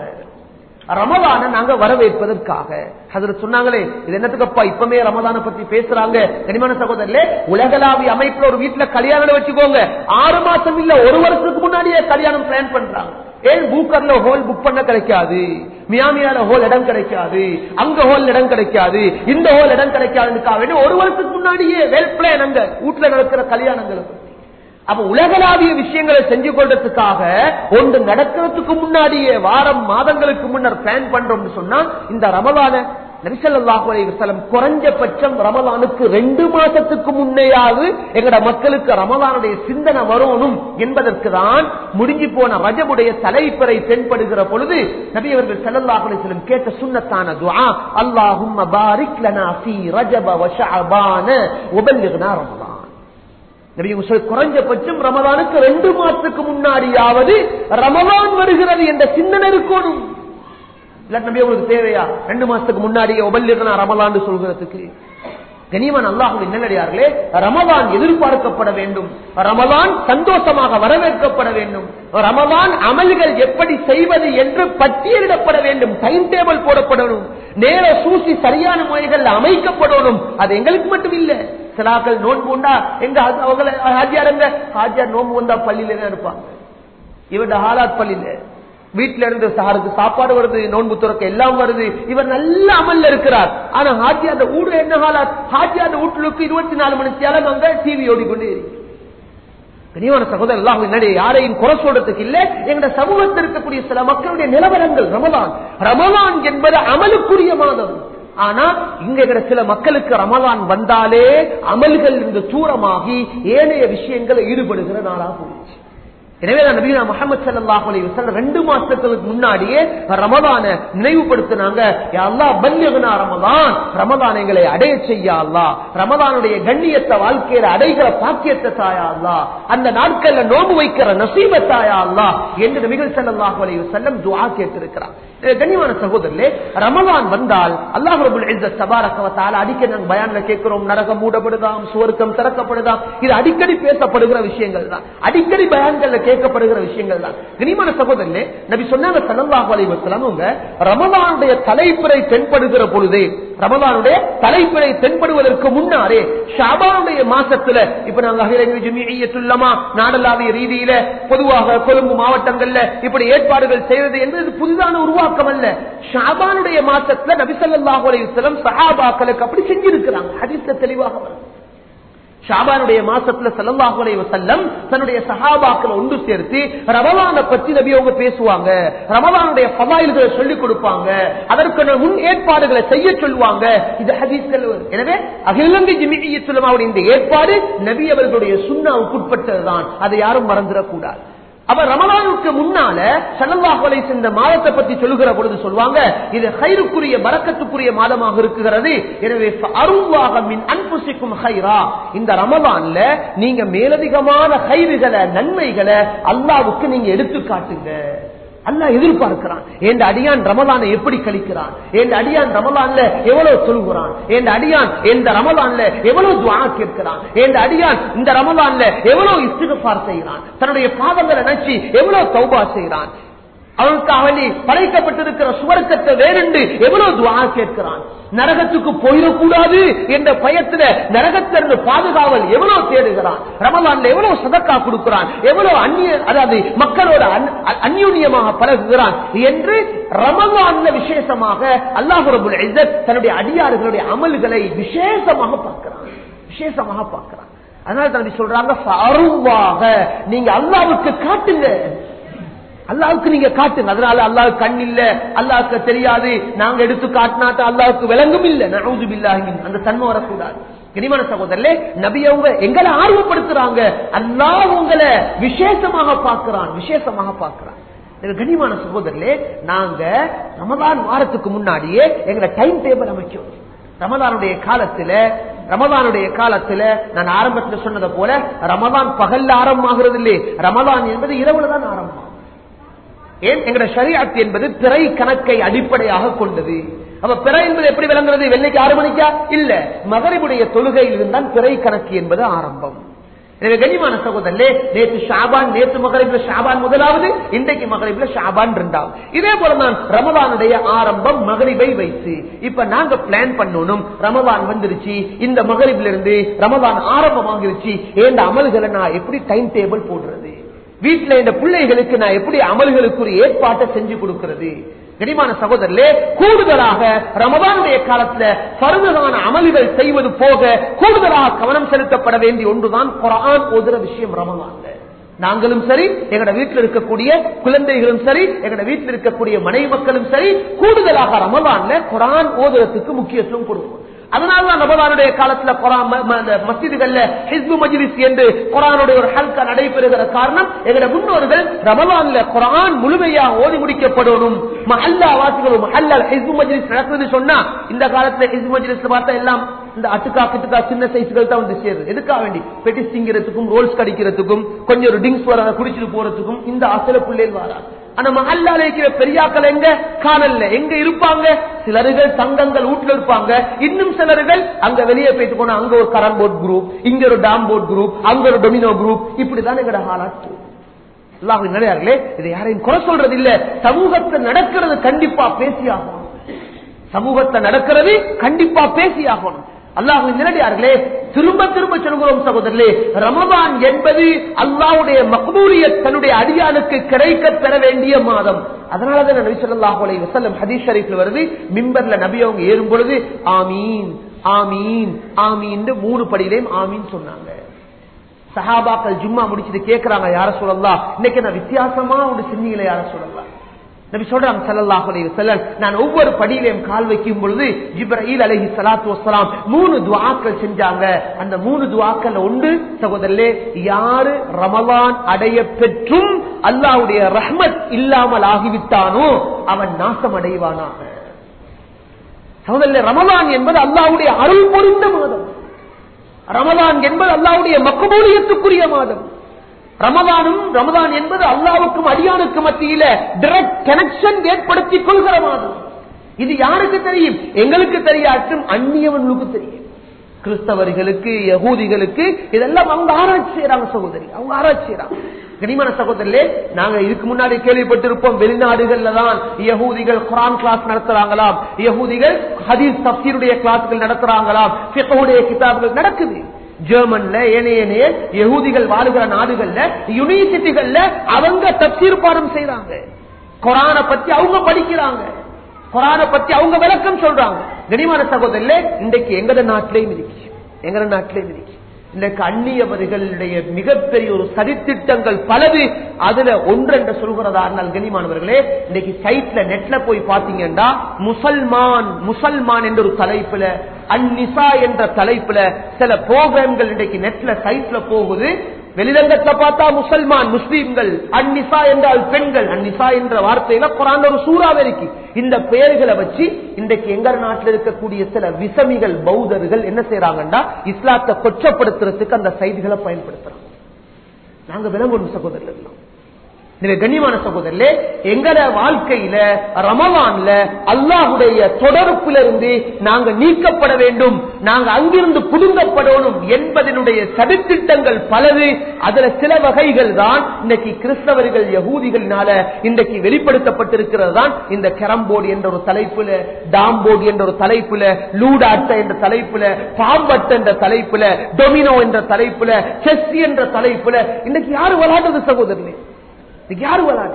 ரமதான நாங்க வரவேற்பதற்காக அதுல சொன்னாங்களே இது என்னத்துக்கப்பா இப்பமே ரமதான பத்தி பேசுறாங்க கனிமான சகோதரர்களே உலகளாவிய அமைப்புல ஒரு வீட்டுல கல்யாணம் வச்சுக்கோங்க ஆறு மாசம் இல்ல ஒரு வருஷத்துக்கு முன்னாடியே கல்யாணம் பிளான் பண்றாங்க ஏன் பூக்கர்ல ஹோல் புக் பண்ண கிடைக்காது மியாமியால ஹோல் இடம் கிடைக்காது அங்க ஹோல் இடம் கிடைக்காது இந்த ஹோல் இடம் கிடைக்காதுன்னு ஒரு வருஷத்துக்கு முன்னாடியே வெல் பிளான் அங்க வீட்டுல நடக்கிற கல்யாணங்களுக்கு அப்ப உலகளாவிய விஷயங்களை செஞ்சு கொள்றதுக்காக ஒன்று நடக்கிறதுக்கு முன்னாடியே வாரம் மாதங்களுக்கு முன்னர் பிளான் பண்றோம்னு சொன்னா இந்த ரமலான நரிசல்லாஹு அலைஹி வஸல்லம் குறைஞ்சபட்சம் ரமலானுக்கு ரெண்டு மாசத்துக்கு முன்னையாவது எங்கட மக்களுக்கு ரமலானுடைய சிந்தனை வரணும் என்பதற்கு தான் முடிஞ்சு போன ரஜபுடைய தலைப்பறை தென்படுகிற பொழுது நபி அவர்கள் ஸல்லல்லாஹு அலைஹி வஸல்லம் கேட்ட சுன்னத்தான துஆ அல்லாஹும்ம பாரிக் லனா ஃபீ ரஜப வ ஷஅபான வபல்லிக்னா ரமலான் நபி அவங்க சொல்லி, குறைஞ்சபட்சம் ரமதானுக்கு ரெண்டு மாசத்துக்கு முன்னாடியாவது ரமதான் வருகிறது என்ற சிந்தனை இருக்கணும் இல்ல நபி உங்களுக்கு தேவையா ரெண்டு மாசத்துக்கு முன்னாடியே உபல்லிருந்தா ரமலான்னு சொல்கிறதுக்கு கனிமன் அல்லாஹுவின் நல்லடியார்களே ரமதான் எதிர்பார்க்கப்பட வேண்டும் ரமதான் சந்தோஷமாக வரவேற்கப்பட வேண்டும் ரமதான் அமல்கள் எப்படி செய்வது என்று பட்டியலிடப்பட வேண்டும் டைம் டேபிள் போடப்படணும் நேர சூசி சரியான முறைகள் அமைக்கப்படணும் அது எங்களுக்கு மட்டும் இல்ல சிலாக்கள் நோன்பு உண்டா எங்க அது- அவங்கள ஹாஜியார் எங்க ஹாஜியார் நோன்பு வந்தா பள்ளியில தான் இருப்பாங்க இவருடைய ஹாலாத் பள்ளியில வீட்டுல இருந்து சாருக்கு சாப்பாடு வருது நோன்பு துறக்க எல்லாம் வருது இவர் நல்ல அமல்ல இருக்கிறார் ஆனா ஹாஜி அந்த ஊடு என்ன ஹாலாத் ஹாஜி அந்த வீட்டுக்கு இருபத்தி நாலு மணி நேரம் அங்க டிவி ஓடிக்கொண்டே இருக்கு கனிவான சகோதரர் எல்லாம் முன்னாடி யாரையும் குறை சொல்றதுக்கு இல்ல எங்க சமூகத்தில் இருக்கக்கூடிய சில மக்களுடைய நிலவரங்கள் ரமலான் ரமலான் என்பது அமலுக்குரிய மாதம் ஆனா இங்க இருக்கிற சில மக்களுக்கு ரமலான் வந்தாலே அமல்கள் இருந்து தூரமாகி ஏனைய விஷயங்களை ஈடுபடுகிற நாளா போயிடுச்சு எனவே தான் நபீனா முகமது ஸல்லல்லாஹு அலைஹி வஸல்லம் ரெண்டு மாசத்துக்கு முன்னாடியே ரமலான நினைவுபடுத்தினாங்க யா அல்லாஹ் பல்லிகுனா ரமலான் ரமலான் எங்களை அடைய செய்யா அல்லாஹ் ரமலானுடைய கண்ணியத்தை வாழ்க்கையில அடைகிற பாக்கியத்தை தாயா அல்லாஹ் அந்த நாட்கள்ல நோம்பு வைக்கிற நசீபத்தாயா அல்லாஹ் என்று நபிகள் ஸல்லல்லாஹு அலைஹி வஸல்லம் துஆ கேட்டிருக்கிறார் அஹ் கண்ணியமான சகோதரர்களே ரமலான் வந்தால் அல்லாஹ் ரபுல் இஸ்ஸத் தபாரக வ தஆலா அடிக்கடி நாங்க பயான்ல கேட்கிறோம் நரகம் மூடப்படுதாம் சுவர்க்கம் திறக்கப்படுதாம் இது அடிக்கடி பேசப்படுகிற விஷயங்கள் தான் அடிக்கடி பயான்கள்ல கேட்கப்படுகிற விஷயங்கள் தான் கனிமான சகோதரனே நபி சொன்னாங்க ஸல்லல்லாஹு அலைஹி வஸல்லம் அவங்க ரமலானுடைய தலைப்பிறை தென்படுகிற பொழுது ரமலானுடைய தலைப்பிறை தென்படுவதற்கு முன்னாரே ஷாபானுடைய மாசத்துல இப்ப நாங்க அகில ஜமியத்துல்லமா நாடளாவிய ரீதியில பொதுவாக கொழும்பு மாவட்டங்கள்ல இப்படி ஏற்பாடுகள் செய்வது என்பது புதிதான உருவாக்கம் அல்ல ஷாபானுடைய மாசத்துல நபிசல்லாஹு அலைஹி வஸல்லம் சஹாபாக்களுக்கு அப்படி செஞ்சிருக்கிறாங்க ஹதீஸ்ல தெளிவாக வரும் ஷாபானுடைய மாசத்துல ஸல்லல்லாஹு அலைஹி வஸல்லம் தன்னுடைய சஹாபாக்களை ஒன்று சேர்த்து ரமலானை பத்தி நபி அவங்க பேசுவாங்க ரமலானுடைய ஃபதாயில்களை சொல்லிக் கொடுப்பாங்க அதற்கான முன் ஏற்பாடுகளை செய்ய சொல்லுவாங்க இது ஹதீஸ்கள் வரும். எனவே அகிலங்கை ஜிமியத்துலமாவுடைய இந்த ஏற்பாடு நபி அவர்களுடைய சுண்ணாவுக்கு உட்பட்டதுதான் அதை யாரும் மறந்துடக்கூடாது அப்ப ரமலானுக்கு முன்னால ஸல்லல்லாஹு அலைஹி வஸல்லம் இந்த மாதத்தை பத்தி சொல்லுகிற பொழுது சொல்வாங்க இது ஹைருக்குரிய பரக்கத்துக்குரிய மாதமாக இருக்குகிறது எனவே அருவாக மின் அன்புசிக்கும் ஹைரா இந்த ரமலான்ல நீங்க மேலதிகமான ஹைறுகளை நன்மைகளை அல்லாவுக்கு நீங்க எடுத்து காட்டுங்க அல்லாஹ் எதிர்பார்க்கிறான் என் அடியான் ரமலானை எப்படி கழிக்கிறான் என் அடியான் ரமலான்ல எவ்வளவு சொல்கிறான் என் அடியான் இந்த ரமலான்ல எவ்வளவு துவா கேட்கிறான் என் அடியான் இந்த ரமலான்ல எவ்வளவு இஸ்திகபார் செய்கிறான் தன்னுடைய பாவங்களை நினைச்சு எவ்வளவு தௌபா செய்கிறான் அவனுக்காக வேண்டி படைக்கப்பட்டிருக்கிற சுவர்க்கத்தை வேறுண்டு எவ்வளவு துவா கேட்கிறான் நரகத்துக்கு போயிடக்கூடாது என்ற பயத்துல நரகத்திலிருந்து பாதுகாவல் எவ்வளவு தேடுகிறான் ரமலான்ல எவ்வளவு சதக்கா கொடுக்கிறான் எவ்வளவு அந்நிய அதாவது மக்களோட அன்- அ- அந்யூன்யமாக பழகுகிறான் என்று ரமலான்ல விசேஷமாக அல்லாஹு ரபுல் இஸ்ஸத் தன்னுடைய அடியார்களுடைய அமல்களை விசேஷமாக பார்க்கிறான் விசேஷமாக பார்க்கிறான் அதனால தம்பி சொல்றாங்க "ஃபஅருவாக", நீங்க அல்லாவுக்கு காட்டுங்க அல்லாவுக்கு நீங்க காட்டுங்க அதனால அல்லாவுக்கு கண் இல்ல அல்லாவுக்கு தெரியாது நாங்க எடுத்து காட்டினாட்ட அல்லாவுக்கு விளங்கும் இல்ல நவுது பில்லாஹி அந்த தன்மை வரக்கூடாது கிரிமன சகோதரர்களே நபி அவங்க எங்களை ஆர்வப்படுத்துறாங்க அல்லாஹ் உங்களை விசேஷமாக பார்க்கிறான் விசேஷமாக பார்க்கிறான் எனக்கு கனிமான சகோதரர்களே நாங்க ரமதான் வாரத்துக்கு முன்னாடியே எங்களை டைம் டேபிள் அமைச்சோம் ரமதானுடைய காலத்துல ரமதானுடைய காலத்துல நான் ஆரம்பத்தில் சொன்னதை போல ரமதான் பகல்ல ஆரம்பமாகிறது இல்லை ரமதான் என்பது இரவுல தான் ஆரம்பம் ஏன் எங்கட ஷரியாத் என்பது பிறை கணக்கை அடிப்படையாக கொண்டது அப்ப பிறை என்பது எப்படி விளங்குறது வெள்ளைக்கு ஆறு மணிக்கா இல்ல மகரிபுடைய தொழுகையில் இருந்தால் பிறை கணக்கு என்பது ஆரம்பம் எனவே கண்ணியமான சகோதரே நேற்று ஷாபான் நேற்று மகரிபில் ஷாபான் முதலாவது இன்றைக்கு மகரிபில் ஷாபான் இரண்டாவது இதே போல நான் ரமதானுடைய ஆரம்பம் மகரிபை வைத்து இப்ப நாங்க பிளான் பண்ணணும் ரமதான் வந்துருச்சு இந்த மகரிபில இருந்து ரமதான் ஆரம்பமாகிருச்சு ஏந்த அமல்களை நான் எப்படி டைம் டேபிள் போடுறது வீட்டுல இந்த பிள்ளைகளுக்கு நான் எப்படி அமல்களுக்குரிய ஏற்பாட்டை செஞ்சு கொடுக்கிறது கனிமான சகோதரர்களே கூடுதலாக ரமதானுடைய காலத்துல பருவதான அமல்கள் செய்வது போக கூடுதலாக கவனம் செலுத்தப்பட வேண்டிய ஒன்றுதான் குரான் ஓதுற விஷயம் ரமதான்ல நாங்களும் சரி எங்கட வீட்டில் இருக்கக்கூடிய குழந்தைகளும் சரி எங்கட வீட்டில் இருக்கக்கூடிய மனைவி மக்களும் சரி கூடுதலாக ரமதான்ல குரான் ஓதுறதுக்கு முக்கியத்துவம் கொடுக்கும் அதனாலதான் ரமதானுடைய காலத்துல குரான் ம- ம- அந்த மஸ்ஜிதுகள்ல ஹிஸ்பு மஜ்லிஸ் என்று குரானுடைய ஒரு ஹல்கா நடைபெறுகிற காரணம் எங்கட முன்னோர்கள் ரமலான்ல குரான் முழுமையா ஓதி முடிக்கப்படணும் மஹல்லா வாசிகளும் மஹல்லா ஹிஸ்பு மஜ்லிஸ் நடக்குது சொன்னா இந்த காலத்துல ஹிஸ்பு மஜ்லிஸ் பார்த்தா எல்லாம் இந்த அட்டுக்கா கிட்டுக்கா சின்ன சைஸ்கள் தான் வந்து சேருது எதுக்காக வேண்டி பெட்டிஸ் திங்கிறதுக்கும் ரோல்ஸ் கடிக்கிறதுக்கும் கொஞ்சம் ஒரு டிங்ஸ் வர குடிச்சிட்டு போறதுக்கும் இந்த ஆசையில பிள்ளைகள் வராது ஆனா மஹல்லால இருக்கிற பெரியாக்கள் எங்க காணல எங்க இருப்பாங்க சிலர்கள் சங்கங்கள் வீட்டுல இருப்பாங்க இன்னும் சிலர்கள் அங்க வெளியே போயிட்டு போனா அங்க ஒரு கரண்ட் போர்ட் குரூப் இங்க ஒரு டாம் போர்ட் குரூப் அங்க ஒரு டொமினோ குரூப் இப்படிதான் எங்கட ஹாலாட்டு அல்லாஹ் நிறையார்களே இதை யாரையும் குறை சொல்றது இல்ல சமூகத்தில் நடக்கிறது கண்டிப்பா பேசியாகணும் சமூகத்தில் நடக்கிறது கண்டிப்பா பேசியாகணும் அல்லாஹ் நிலடியார்களே திரும்ப திரும்ப சொல்கிறோம் சகோதரர்களே ரமபான் என்பது அல்லாவுடைய மக்பூலிய தன்னுடைய அடியானுக்கு கிடைக்க பெற வேண்டிய மாதம் அதனாலதான் நபி ஸல்லல்லாஹு அலைஹி வஸல்லம் ஹதீஸ் ஷரீஃப்ல வருது மிம்பர்ல நபி அவங்க ஏறும் பொழுது ஆமீன் ஆமீன் ஆமீன் மூணு படியிலையும் ஆமீன் சொன்னாங்க சஹாபாக்கள் ஜும்மா முடிச்சிட்டு கேக்குறாங்க யார சொல்லலாம் இன்னைக்கு நான் வித்தியாசமா ஒன்று சின்னிகளை யார சொல்லலாம் நபி சொல்றாங்க ஸல்லல்லாஹு அலைஹி வஸல்லம் நான் ஒவ்வொரு படியிலையும் கால் வைக்கும் பொழுது ஜிப்ரீல் அலைஹி ஸலாத்து வஸலாம் மூணு துஆக்கள் செஞ்சாங்க அந்த மூணு துஆக்கள் ஒன்று சகோதரர்களே யாரு ரமலான் அடைய பெற்றும் அல்லாஹ்வுடைய ரஹ்மத் இல்லாமல் ஆகிவிட்டானோ அவன் நாசம் அடைவானாக சகோதரர்களே ரமலான் என்பது அல்லாஹ்வுடைய அருள் பொருந்த மாதம் ரமலான் என்பது அல்லாவுடைய மக்கபூலியத்துக்குரிய மாதம் ரமதானும் ரமதான் என்பது அல்லாவுக்கும் அடியானுக்கும் மத்தியில டைரக்ட் கனெக்ஷன் ஏற்படுத்திக் கொள்கிற மாதம் இது யாருக்கு தெரியும் எங்களுக்கு தெரியாட்டும் அந்நியவர்களுக்கு தெரியும் கிறிஸ்தவர்களுக்கு யகூதிகளுக்கு இதெல்லாம் அவங்க ஆராய்ச்சி செய்யறாங்க சகோதரி அவங்க ஆராய்ச்சி செய்யறாங்க கனிமான சகோதரர்களே நாங்க இதுக்கு முன்னாடி கேள்விப்பட்டிருப்போம் வெளிநாடுகள்ல தான் யகூதிகள் குரான் கிளாஸ் நடத்துறாங்களாம் யகூதிகள் ஹதீஸ் தப்சீருடைய கிளாஸ்கள் நடத்துறாங்களாம் ஃபிக்ஹுடைய கிதாபுகள் நடக்குது ஜெர்மன்ல ஏனைய யகூதிகள் வாழுகிற நாடுகள்ல யூனிவர்சிட்டிகள்ல அவங்க தப்சீர் பாடம் செய்யறாங்க குரான பத்தி அவங்க படிக்கிறாங்க குரான பத்தி அவங்க விளக்கம் சொல்றாங்க கனிமான சகோதரர்களே இன்றைக்கு எங்கட நாட்டிலையும் இருக்கு எங்கட நாட்டிலையும் இருக்கு இன்றைக்கு அந்நியவர்களுடைய மிகப்பெரிய ஒரு சதித்திட்டங்கள் பலது அதுல ஒன்று என்று சொல்கிறதா இருந்தால் கனிமானவர்களே இன்னைக்கு சைட்ல நெட்ல போய் பாத்தீங்கன்னா முசல்மான் முசல்மான் என்ற ஒரு தலைப்புல அந்நிசா என்ற தலைப்புல சில புரோகிராம்கள் இன்றைக்கு நெட்ல சைட்ல போகுது வெளிரங்கத்துல பார்த்தா முசல்மான் முஸ்லீம்கள் அந்நிசா என்றால் பெண்கள் அந்நிசா என்ற வார்த்தையில குரான் ஒரு சூறாவே இருக்கு இந்த பெயர்களை வச்சு இன்றைக்கு எங்க நாட்டில் இருக்கக்கூடிய சில விசமிகள் பௌத்தர்கள் என்ன செய்யறாங்கன்னா இஸ்லாத்தை கொச்சப்படுத்துறதுக்கு அந்த சைடுகளை பயன்படுத்துறாங்க நாங்க விளங்கணும் சகோதரர்கள் கண்ணியமான சகோதரர்களே எங்கட வாழ்க்கையில ரமவான்ல அல்லாஹுடைய தொடர்புல இருந்து நாங்க நீக்கப்பட வேண்டும் நாங்க அங்கிருந்து புடுங்கப்படணும் என்பதனுடைய சதித்திட்டங்கள் பலது அதுல சில வகைகள் தான் இன்னைக்கு கிறிஸ்தவர்கள் யகூதிகளினால இன்றைக்கு வெளிப்படுத்தப்பட்டிருக்கிறது தான் இந்த கேரம்போர்டு என்ற ஒரு தலைப்புல டாம்போர்டு என்ற ஒரு தலைப்புல லூடாட்ட என்ற தலைப்புல பாம்பட்ட என்ற தலைப்புல டொமினோ என்ற தலைப்புல செஸ் என்ற தலைப்புல இன்னைக்கு யாரு விளையாடுறது சகோதரனே இதுக்கு யாரு விளையாடு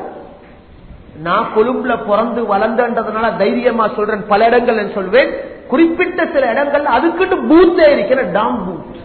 நான் கொழும்புல பிறந்து வளர்ந்தன்றதுனால தைரியமா சொல்றேன் பல இடங்கள் சொல்வேன் குறிப்பிட்ட சில இடங்கள்ல அதுக்குன்னு பூத்தே இருக்கிற டாம் பூத்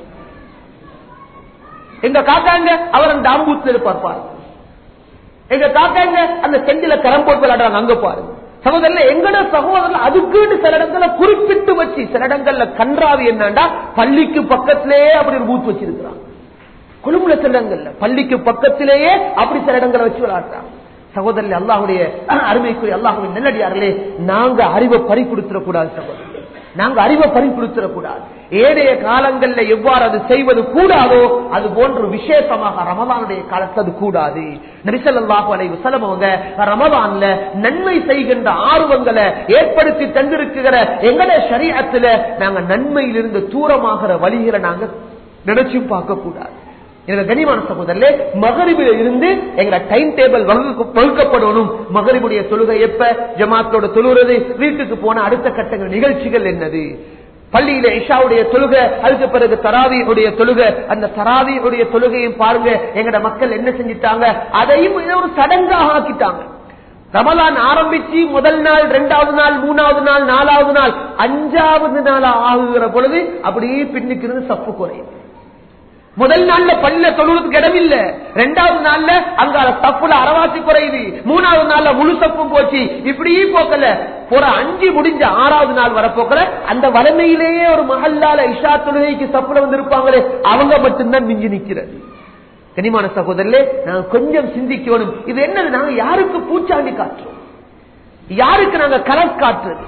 எங்க காக்காங்க அவர் டாம் பூத்ல இருப்பார் பாருங்க எங்க காக்காங்க அந்த செந்தில கரம் போட்டு விளையாடுறாங்க அங்க பாருங்க சகோதரர் எங்கட சகோதரர் அதுக்குன்னு சில இடங்கள்ல குறிப்பிட்டு வச்சு சில இடங்கள்ல கன்றாவி என்னண்டா பள்ளிக்கு பக்கத்திலேயே அப்படி ஒரு பூத் வச்சிருக்கிறாங்க கொழும்புல சில இடங்கள்ல பள்ளிக்கு பக்கத்திலேயே அப்படி சில இடங்களை வச்சு விளையாடுறாங்க சகோதரர் அல்லாஹுடைய அருமைக்குரிய அல்லாஹுடைய நெல்லடியார்களே நாங்க அறிவை பறி கொடுத்துடக்கூடாது சகோதரர் நாங்க அறிவை பறி கொடுத்துடக்கூடாது ஏழைய காலங்கள்ல எவ்வாறு அது செய்வது கூடாதோ அது போன்ற விசேஷமாக ரமதானுடைய காலத்தில் அது கூடாது நரிசல்லாஹு அலை வசலம் அவங்க ரமதான்ல நன்மை செய்கின்ற ஆர்வங்களை ஏற்படுத்தி தந்திருக்கிற எங்கட சரீரத்துல நாங்க நன்மையிலிருந்து தூரமாகிற வழிகளை நாங்க நினைச்சும் பார்க்க கூடாது எனக்கு கனிமான சகோதரே மகரிபில இருந்து எங்க டைம் டேபிள் வகுக்கப்படணும் மகரிபுடைய தொழுகை எப்ப ஜமாத்தோட தொழுகிறது வீட்டுக்கு போன அடுத்த கட்டங்கள் நிகழ்ச்சிகள் என்னது பள்ளியில இஷாவுடைய தொழுகை அதுக்கு பிறகு தராவியுடைய தொழுகை அந்த தராவியுடைய தொழுகையும் பாருங்க எங்கட மக்கள் என்ன செஞ்சிட்டாங்க அதையும் ஒரு சடங்காக ஆக்கிட்டாங்க ரமலான் ஆரம்பிச்சு முதல் நாள் இரண்டாவது நாள் மூணாவது நாள் நாலாவது நாள் அஞ்சாவது நாள் ஆகுகிற பொழுது அப்படியே பின்னுக்கு இருந்து சப்பு குறையும் முதல் நாள்ல பள்ளியில தொழுவதுக்கு இடம் இல்ல ரெண்டாவது நாள்ல அங்க தப்புல அறவாசி குறையுது மூணாவது நாள்ல முழு சப்பும் போச்சு இப்படியே போக்கல போற அஞ்சு முடிஞ்ச ஆறாவது நாள் வரப்போக்கல அந்த வளமையிலேயே ஒரு மகல்லால இஷா தொழுகைக்கு சப்புல வந்து இருப்பாங்களே அவங்க மட்டும்தான் மிஞ்சி நிக்கிறது கனிமான சகோதரர்களே நாங்க கொஞ்சம் சிந்திக்கணும் இது என்னது நாங்க யாருக்கு பூச்சாண்டி காட்டுறோம் யாருக்கு நாங்க கலர் காட்டுறது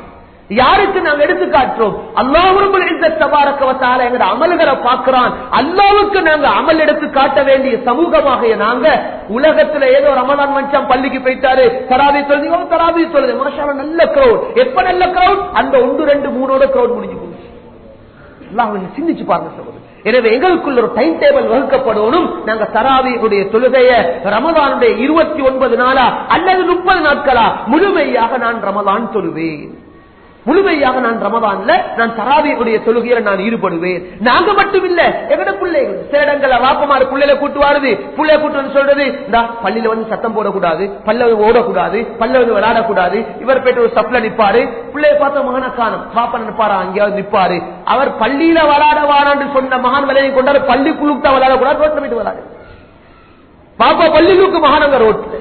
யாருக்கு நாங்க எடுத்து காட்டுறோம் அல்லாஹுடைய எங்கட அமல்களை பார்க்கிறான் அல்லாவுக்கு நாங்க அமல் எடுத்து காட்ட வேண்டிய சமூகமாக நாங்க உலகத்துல ஏதோ ரமலான் மனுஷன் பள்ளிக்கு போயிட்டாரு தராவி தொழுதி தராவி தொழுது மாஷால நல்ல கிரௌட் எப்ப நல்ல கிரௌட் அந்த ஒன்று ரெண்டு மூணோட கிரௌட் முடிஞ்சு போச்சு அல்லாஹ் சிந்திச்சு பாருங்க சகோதரர் எனவே எங்களுக்குள்ள ஒரு டைம் டேபிள் வகுக்கப்படணும் நாங்க தராவியுடைய தொழுகைய ரமதானுடைய இருபத்தி ஒன்பது நாளா அல்லது முப்பது நாட்களா முழுமையாக நான் ரமதான் தொழுவேன் முழுமையாக நான் ரமதான்ல நான் தராவியுடைய தொழுகையில நான் ஈடுபடுவேன் நாங்க மட்டும் இல்ல எங்கட பிள்ளைகள் சில இடங்கள்ல வாப்பமாறு பிள்ளைல கூட்டு வாருது பிள்ளைய கூட்டு வந்து சொல்றது இந்த பள்ளியில வந்து சத்தம் போடக்கூடாது பல்ல வந்து ஓடக்கூடாது பல்ல வந்து விளையாடக்கூடாது இவர் போயிட்டு ஒரு ஸ்டப்ல நிப்பாரு பிள்ளைய பார்த்த மகன காணும் பாப்பா நிப்பாரா அங்கேயாவது நிப்பாரு அவர் பள்ளியில விளையாட வாரான்னு சொன்ன மகான் விலையை கொண்டாரு பள்ளிக்குள்ளுக்கு தான் விளையாடக்கூடாது ரோட்ல போயிட்டு விளையாடு பாப்பா பள்ளிலுக்கு மகானங்க ரோட்ல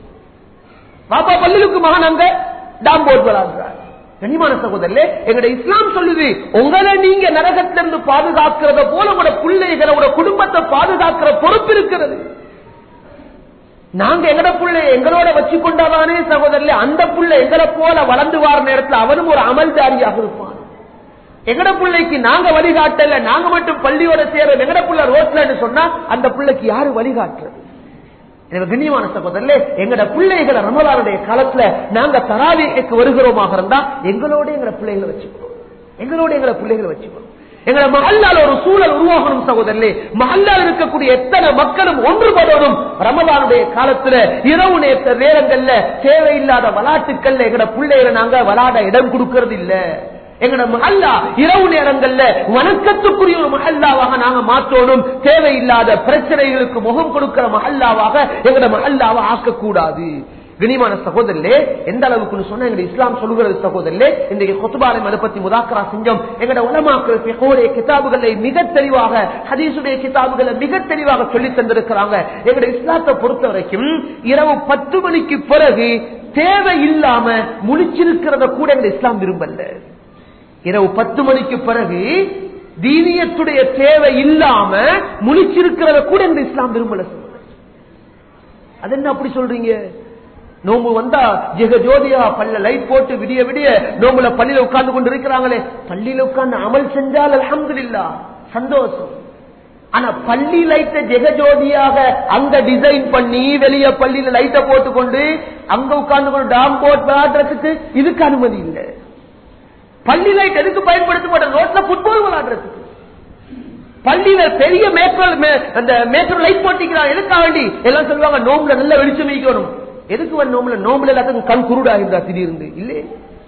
பாப்பா பள்ளிலுக்கு மகானங்க டாம் போட்டு விளையாடுறாரு கனிமான சகோதரே எங்களுடைய இஸ்லாம் சொல்லுது உங்களை நீங்க நரகத்திலிருந்து பாதுகாக்கிறத போல உங்களோட பிள்ளைகளை உங்களோட குடும்பத்தை பாதுகாக்கிற பொறுப்பு இருக்கிறது நாங்க எங்கட புள்ளை எங்களோட வச்சு கொண்டாதானே சகோதரர்களே அந்த புள்ள எங்களை போல வளர்ந்து வார நேரத்தில் அவனும் ஒரு அமல்தாரியாக இருப்பான் எங்கட பிள்ளைக்கு நாங்க வழிகாட்டல நாங்க மட்டும் பள்ளியோட சேர எங்கட புள்ள ரோட்ல சொன்னா அந்த பிள்ளைக்கு யாரு வழிகாட்டுறது எனவே கண்ணியமான சகோதரர்களே எங்கட பிள்ளைகளை ரமலானுடைய காலத்துல நாங்க தராவிக்கு வருகிறோமாக இருந்தா எங்களோட எங்கட பிள்ளைகளை வச்சுக்கிறோம் எங்களோட எங்கட பிள்ளைகளை வச்சுக்கிறோம் எங்களை மகல்லால் ஒரு சூழல் உருவாகணும் சகோதரர்களே மகல்லால் இருக்கக்கூடிய எத்தனை மக்களும் ஒன்றுபடணும் ரமலானுடைய காலத்துல இரவு நேற்ற நேரங்கள்ல தேவையில்லாத விளாட்டுக்கள்ல எங்கட பிள்ளைகளை நாங்க விளாட இடம் கொடுக்கறது இல்ல எங்கட மஹல்லா இரவு நேரங்கள்ல வணக்கத்துக்குரிய ஒரு மஹல்லாவாக நாங்க மாற்றணும் தேவையில்லாத பிரச்சனைகளுக்கு முகம் கொடுக்கிற மஹல்லாவாக எங்கட மஹல்லாவை ஆக்கக்கூடாது கனிமான சகோதரர்களே எந்த அளவுக்கு சொன்ன எங்க இஸ்லாம் சொல்லுகிறது சகோதரர்களே இன்றைக்கு கொத்துபாலை அதை பத்தி முதாக்கரா செஞ்சோம் எங்கட உலமாக்கள் பிகோடைய கிதாபுகளை மிக தெளிவாக ஹதீசுடைய கிதாபுகளை மிக தெளிவாக சொல்லி தந்திருக்கிறாங்க எங்கட இஸ்லாத்தை பொறுத்த வரைக்கும் இரவு பத்து மணிக்கு பிறகு தேவை இல்லாம முழிச்சிருக்கிறத கூட எங்க இஸ்லாம் விரும்பல இரவு பத்து மணிக்கு பிறகு தீனியத்துடைய தேவை இல்லாம முழிச்சிருக்கிறத கூட எங்க இஸ்லாம் விரும்பல அது என்ன அப்படி சொல்றீங்க நோம்பு வந்தா ஜெக ஜோதியா பல்ல லைட் போட்டு விடிய விடிய நோம்புல பள்ளியில உட்கார்ந்து கொண்டு இருக்கிறாங்களே பள்ளியில உட்கார்ந்து அமல் செஞ்சால் அலமதுல்லா சந்தோஷம் ஆனா பள்ளி லைட்ட ஜெகஜோதியாக அங்க டிசைன் பண்ணி வெளிய பள்ளியில லைட்ட போட்டு கொண்டு அங்க உட்கார்ந்து கொண்டு டாம் போட் விளையாடுறதுக்கு இதுக்கு அனுமதி இல்லை பள்ளி லைட் எதுக்கு பயன்படுத்த மாட்டோம் ரோட்ல புட்பால் விளையாடுறதுக்கு பள்ளியில பெரிய மேட்ரோ அந்த மேட்ரோ லைட் போட்டிக்கிறான் எதுக்காக வேண்டி எல்லாம் சொல்லுவாங்க நோம்புல நல்ல வெளிச்சம் வைக்கணும் எதுக்கு வந்து நோம்புல நோம்புல எல்லாத்துக்கும் கண் குருடாகிருந்தா திடீர்னு இல்லையே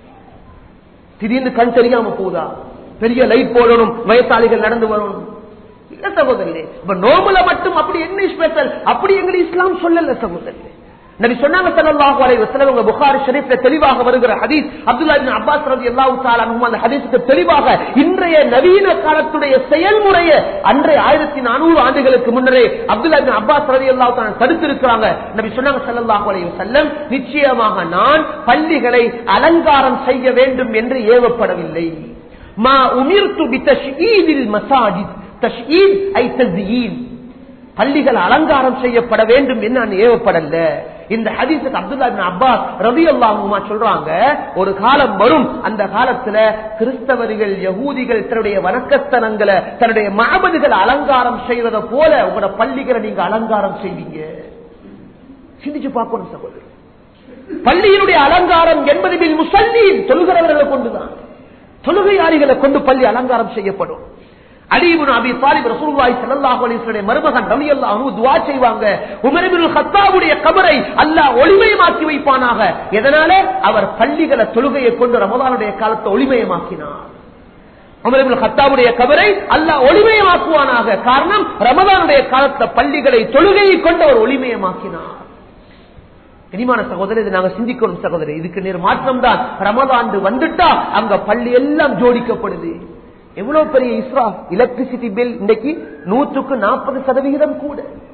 திடீர்னு கண் தெரியாம போகுதா பெரிய லைட் போடணும் வயசாளிகள் நடந்து வரணும் இல்ல சகோதரே இப்ப நோம்புல மட்டும் அப்படி என்ன ஸ்பெஷல் அப்படி எங்களுக்கு இஸ்லாம் சொல்லல சகோதரே நபி சொன்னாங்க ஸல்லல்லாஹு அலைஹி வஸல்லம் உங்க புகாரி ஷரீஃப்ல தெளிவாக வருகிற ஹதீஸ் அப்துல்லா இப்னு அப்பாஸ் ரலியல்லாஹு தஆலா அன்ஹு அந்த ஹதீஸுக்கு தெளிவாக இன்றைய நவீன காலத்துடைய செயல்முறையை அன்றைய 1400 ஆண்டுகளுக்கு முன்னரே அப்துல்லா இப்னு அப்பாஸ் ரலியல்லாஹு தஆலா தடுத்திருக்கிறாங்க நபி சொன்னாங்க ஸல்லல்லாஹு அலைஹி வஸல்லம் நிச்சயமாக நான் பள்ளிகளை அலங்காரம் செய்ய வேண்டும் என்று ஏவப்படவில்லை மா உமிர்து பிதஷ்ஈதில் மசாஜித் தஷ்ஈத் ஐ தஸ்யீன் பள்ளிகள் அலங்காரம் செய்யப்பட வேண்டும் என்று நான் ஏவப்படல இந்த ஹதீஸுக்கு அப்துல்லா பின் அப்பாஸ் ரவி அல்லாஹுமா சொல்றாங்க ஒரு காலம் வரும் அந்த காலத்துல கிறிஸ்தவர்கள் யகூதிகள் தன்னுடைய வணக்கஸ்தனங்களை தன்னுடைய மகபதுகளை அலங்காரம் செய்வதை போல உங்களோட பள்ளிகளை நீங்க அலங்காரம் செய்வீங்க சிந்திச்சு பார்க்கணும் சகோதரர் பள்ளியினுடைய அலங்காரம் என்பது பின் முசல்லீன் தொழுகிறவர்களை கொண்டுதான் தொழுகையாளிகளை கொண்டு பள்ளி அலங்காரம் செய்யப்படும் அலிபுன் அபி தாலிப் ரசூலுல்லாஹி ஸல்லல்லாஹு அலைஹி வஸல்லம் மருமகன் ரலியல்லாஹு அன்ஹு துஆ செய்வாங்க உமர் இப்னு கத்தாபுடைய கபரை அல்லாஹ் ஒளிமயமாக்கி வைப்பானாக எதனால அவர் பள்ளிகளை தொழுகையை கொண்டு ரமதானுடைய காலத்தை ஒளிமயமாக்கினார் உமர் இப்னு கத்தாபுடைய கபரை அல்லாஹ் ஒளிமயமாக்குவானாக காரணம் ரமதானுடைய காலத்துல பள்ளிகளை தொழுகையை கொண்டு அவர் ஒளிமயமாக்கினார் இனிமான சகோதரர் இதை நாங்க சிந்திக்கணும் சகோதரர் இதுக்கு நேர் மாற்றம் தான் ரமதாண்டு வந்துட்டா அங்க பள்ளி எல்லாம் ஜோடிக்கப்படுது எவ்வளவு பெரிய இஸ்ரா எலக்ட்ரிசிட்டி பில் இன்னைக்கு நூற்றுக்கு நாற்பது சதவிகிதம் கூட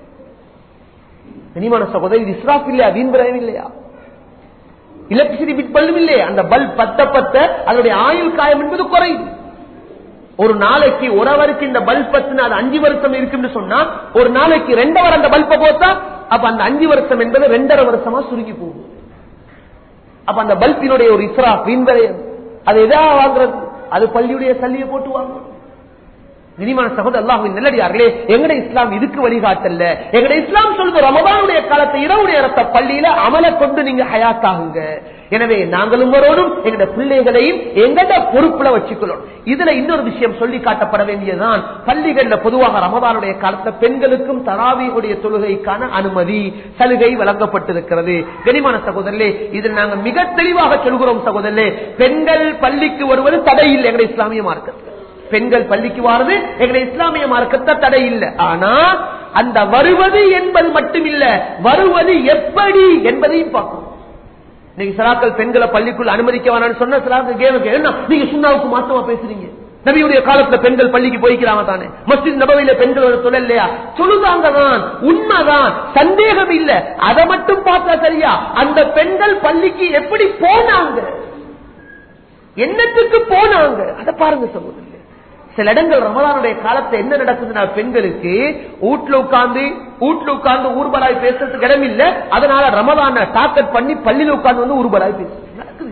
இனிமான சகோதரர் இது இஸ்ராப் இல்லையா வீண் விரயம் இல்லையா எலக்ட்ரிசிட்டி பில் பல்லும் இல்லையே அந்த பல்ப் பத்த பத்த அதனுடைய ஆயுள் காயம் என்பது குறையும் ஒரு நாளைக்கு ஒரு அவருக்கு இந்த பல்ப் பத்தின அது அஞ்சு வருஷம் இருக்குன்னு சொன்னா ஒரு நாளைக்கு ரெண்டவர் அந்த பல்பை போட்டா அப்ப அந்த அஞ்சு வருஷம் என்பது ரெண்டரை வருஷமா சுருங்கி போகும் அப்ப அந்த பல்பினுடைய ஒரு இஸ்ரா வீண்வரையம் அது எதா வாங்குறது அது பள்ளியுடைய சல்லியை போட்டு வாங்கணும் இனிமான சகோதர அல்லாஹுவின் நல்லடியார்களே எங்கட இஸ்லாம் இதுக்கு வழிகாட்டல்ல எங்கட இஸ்லாம் சொல்லுது ரமதானுடைய காலத்தை இரவு நேரத்தை பள்ளியில அமல கொண்டு நீங்க ஹயாத்தாகுங்க எனவே நாங்களும் வரோடும் எங்கட பிள்ளைகளையும் எங்கட பொறுப்புல வச்சுக்கணும் இதுல இன்னொரு விஷயம் சொல்லி காட்டப்பட வேண்டியதுதான் பள்ளிகள்ல பொதுவாக ரமதானுடைய காலத்துல பெண்களுக்கும் தராவியுடைய தொழுகைக்கான அனுமதி சலுகை வழங்கப்பட்டிருக்கிறது கனிமான சகோதரர்களே இதில் நாங்கள் மிக தெளிவாக சொல்கிறோம் சகோதரர்களே பெண்கள் பள்ளிக்கு வருவது தடை இல்லை எங்கட இஸ்லாமிய மார்க்கத்தில் பெண்கள் பள்ளிக்கு வாரது எங்களை இஸ்லாமிய மார்க்கத்தை தடை இல்லை ஆனா அந்த வருவது என்பது மட்டுமில்ல வருவது எப்படி என்பதையும் பார்க்கணும் நீங்க சிலாக்கள் பெண்களை பள்ளிக்குள் அனுமதிக்க வேணாம்னு சொன்ன சிலாக்கள் கேளுங்க என்ன நீங்க சுண்ணாவுக்கு மாத்தமா பேசுறீங்க நபியுடைய காலத்துல பெண்கள் பள்ளிக்கு போய்க்கிறாங்க தானே மஸ்ஜித் நபவியில பெண்களோட தொழில் இல்லையா சொல்லுதாங்க தான் உண்மைதான் சந்தேகம் இல்ல அதை மட்டும் பார்த்தா சரியா அந்த பெண்கள் பள்ளிக்கு எப்படி போனாங்க என்னத்துக்கு போனாங்க அதை பாருங்க சகோதரர் சில இடங்கள் ரமலானுடைய காலத்துல என்ன நடக்குதுன்னா பெண்களுக்கு வீட்டுல உட்கார்ந்து வீட்டுல உட்கார்ந்து ஊர்வலாய் பேசுறதுக்கு இடம் இல்ல அதனால ரமலான டாக்கெட் பண்ணி பள்ளியில உட்கார்ந்து வந்து ஊர்வலாய் பேசுறது நடக்குது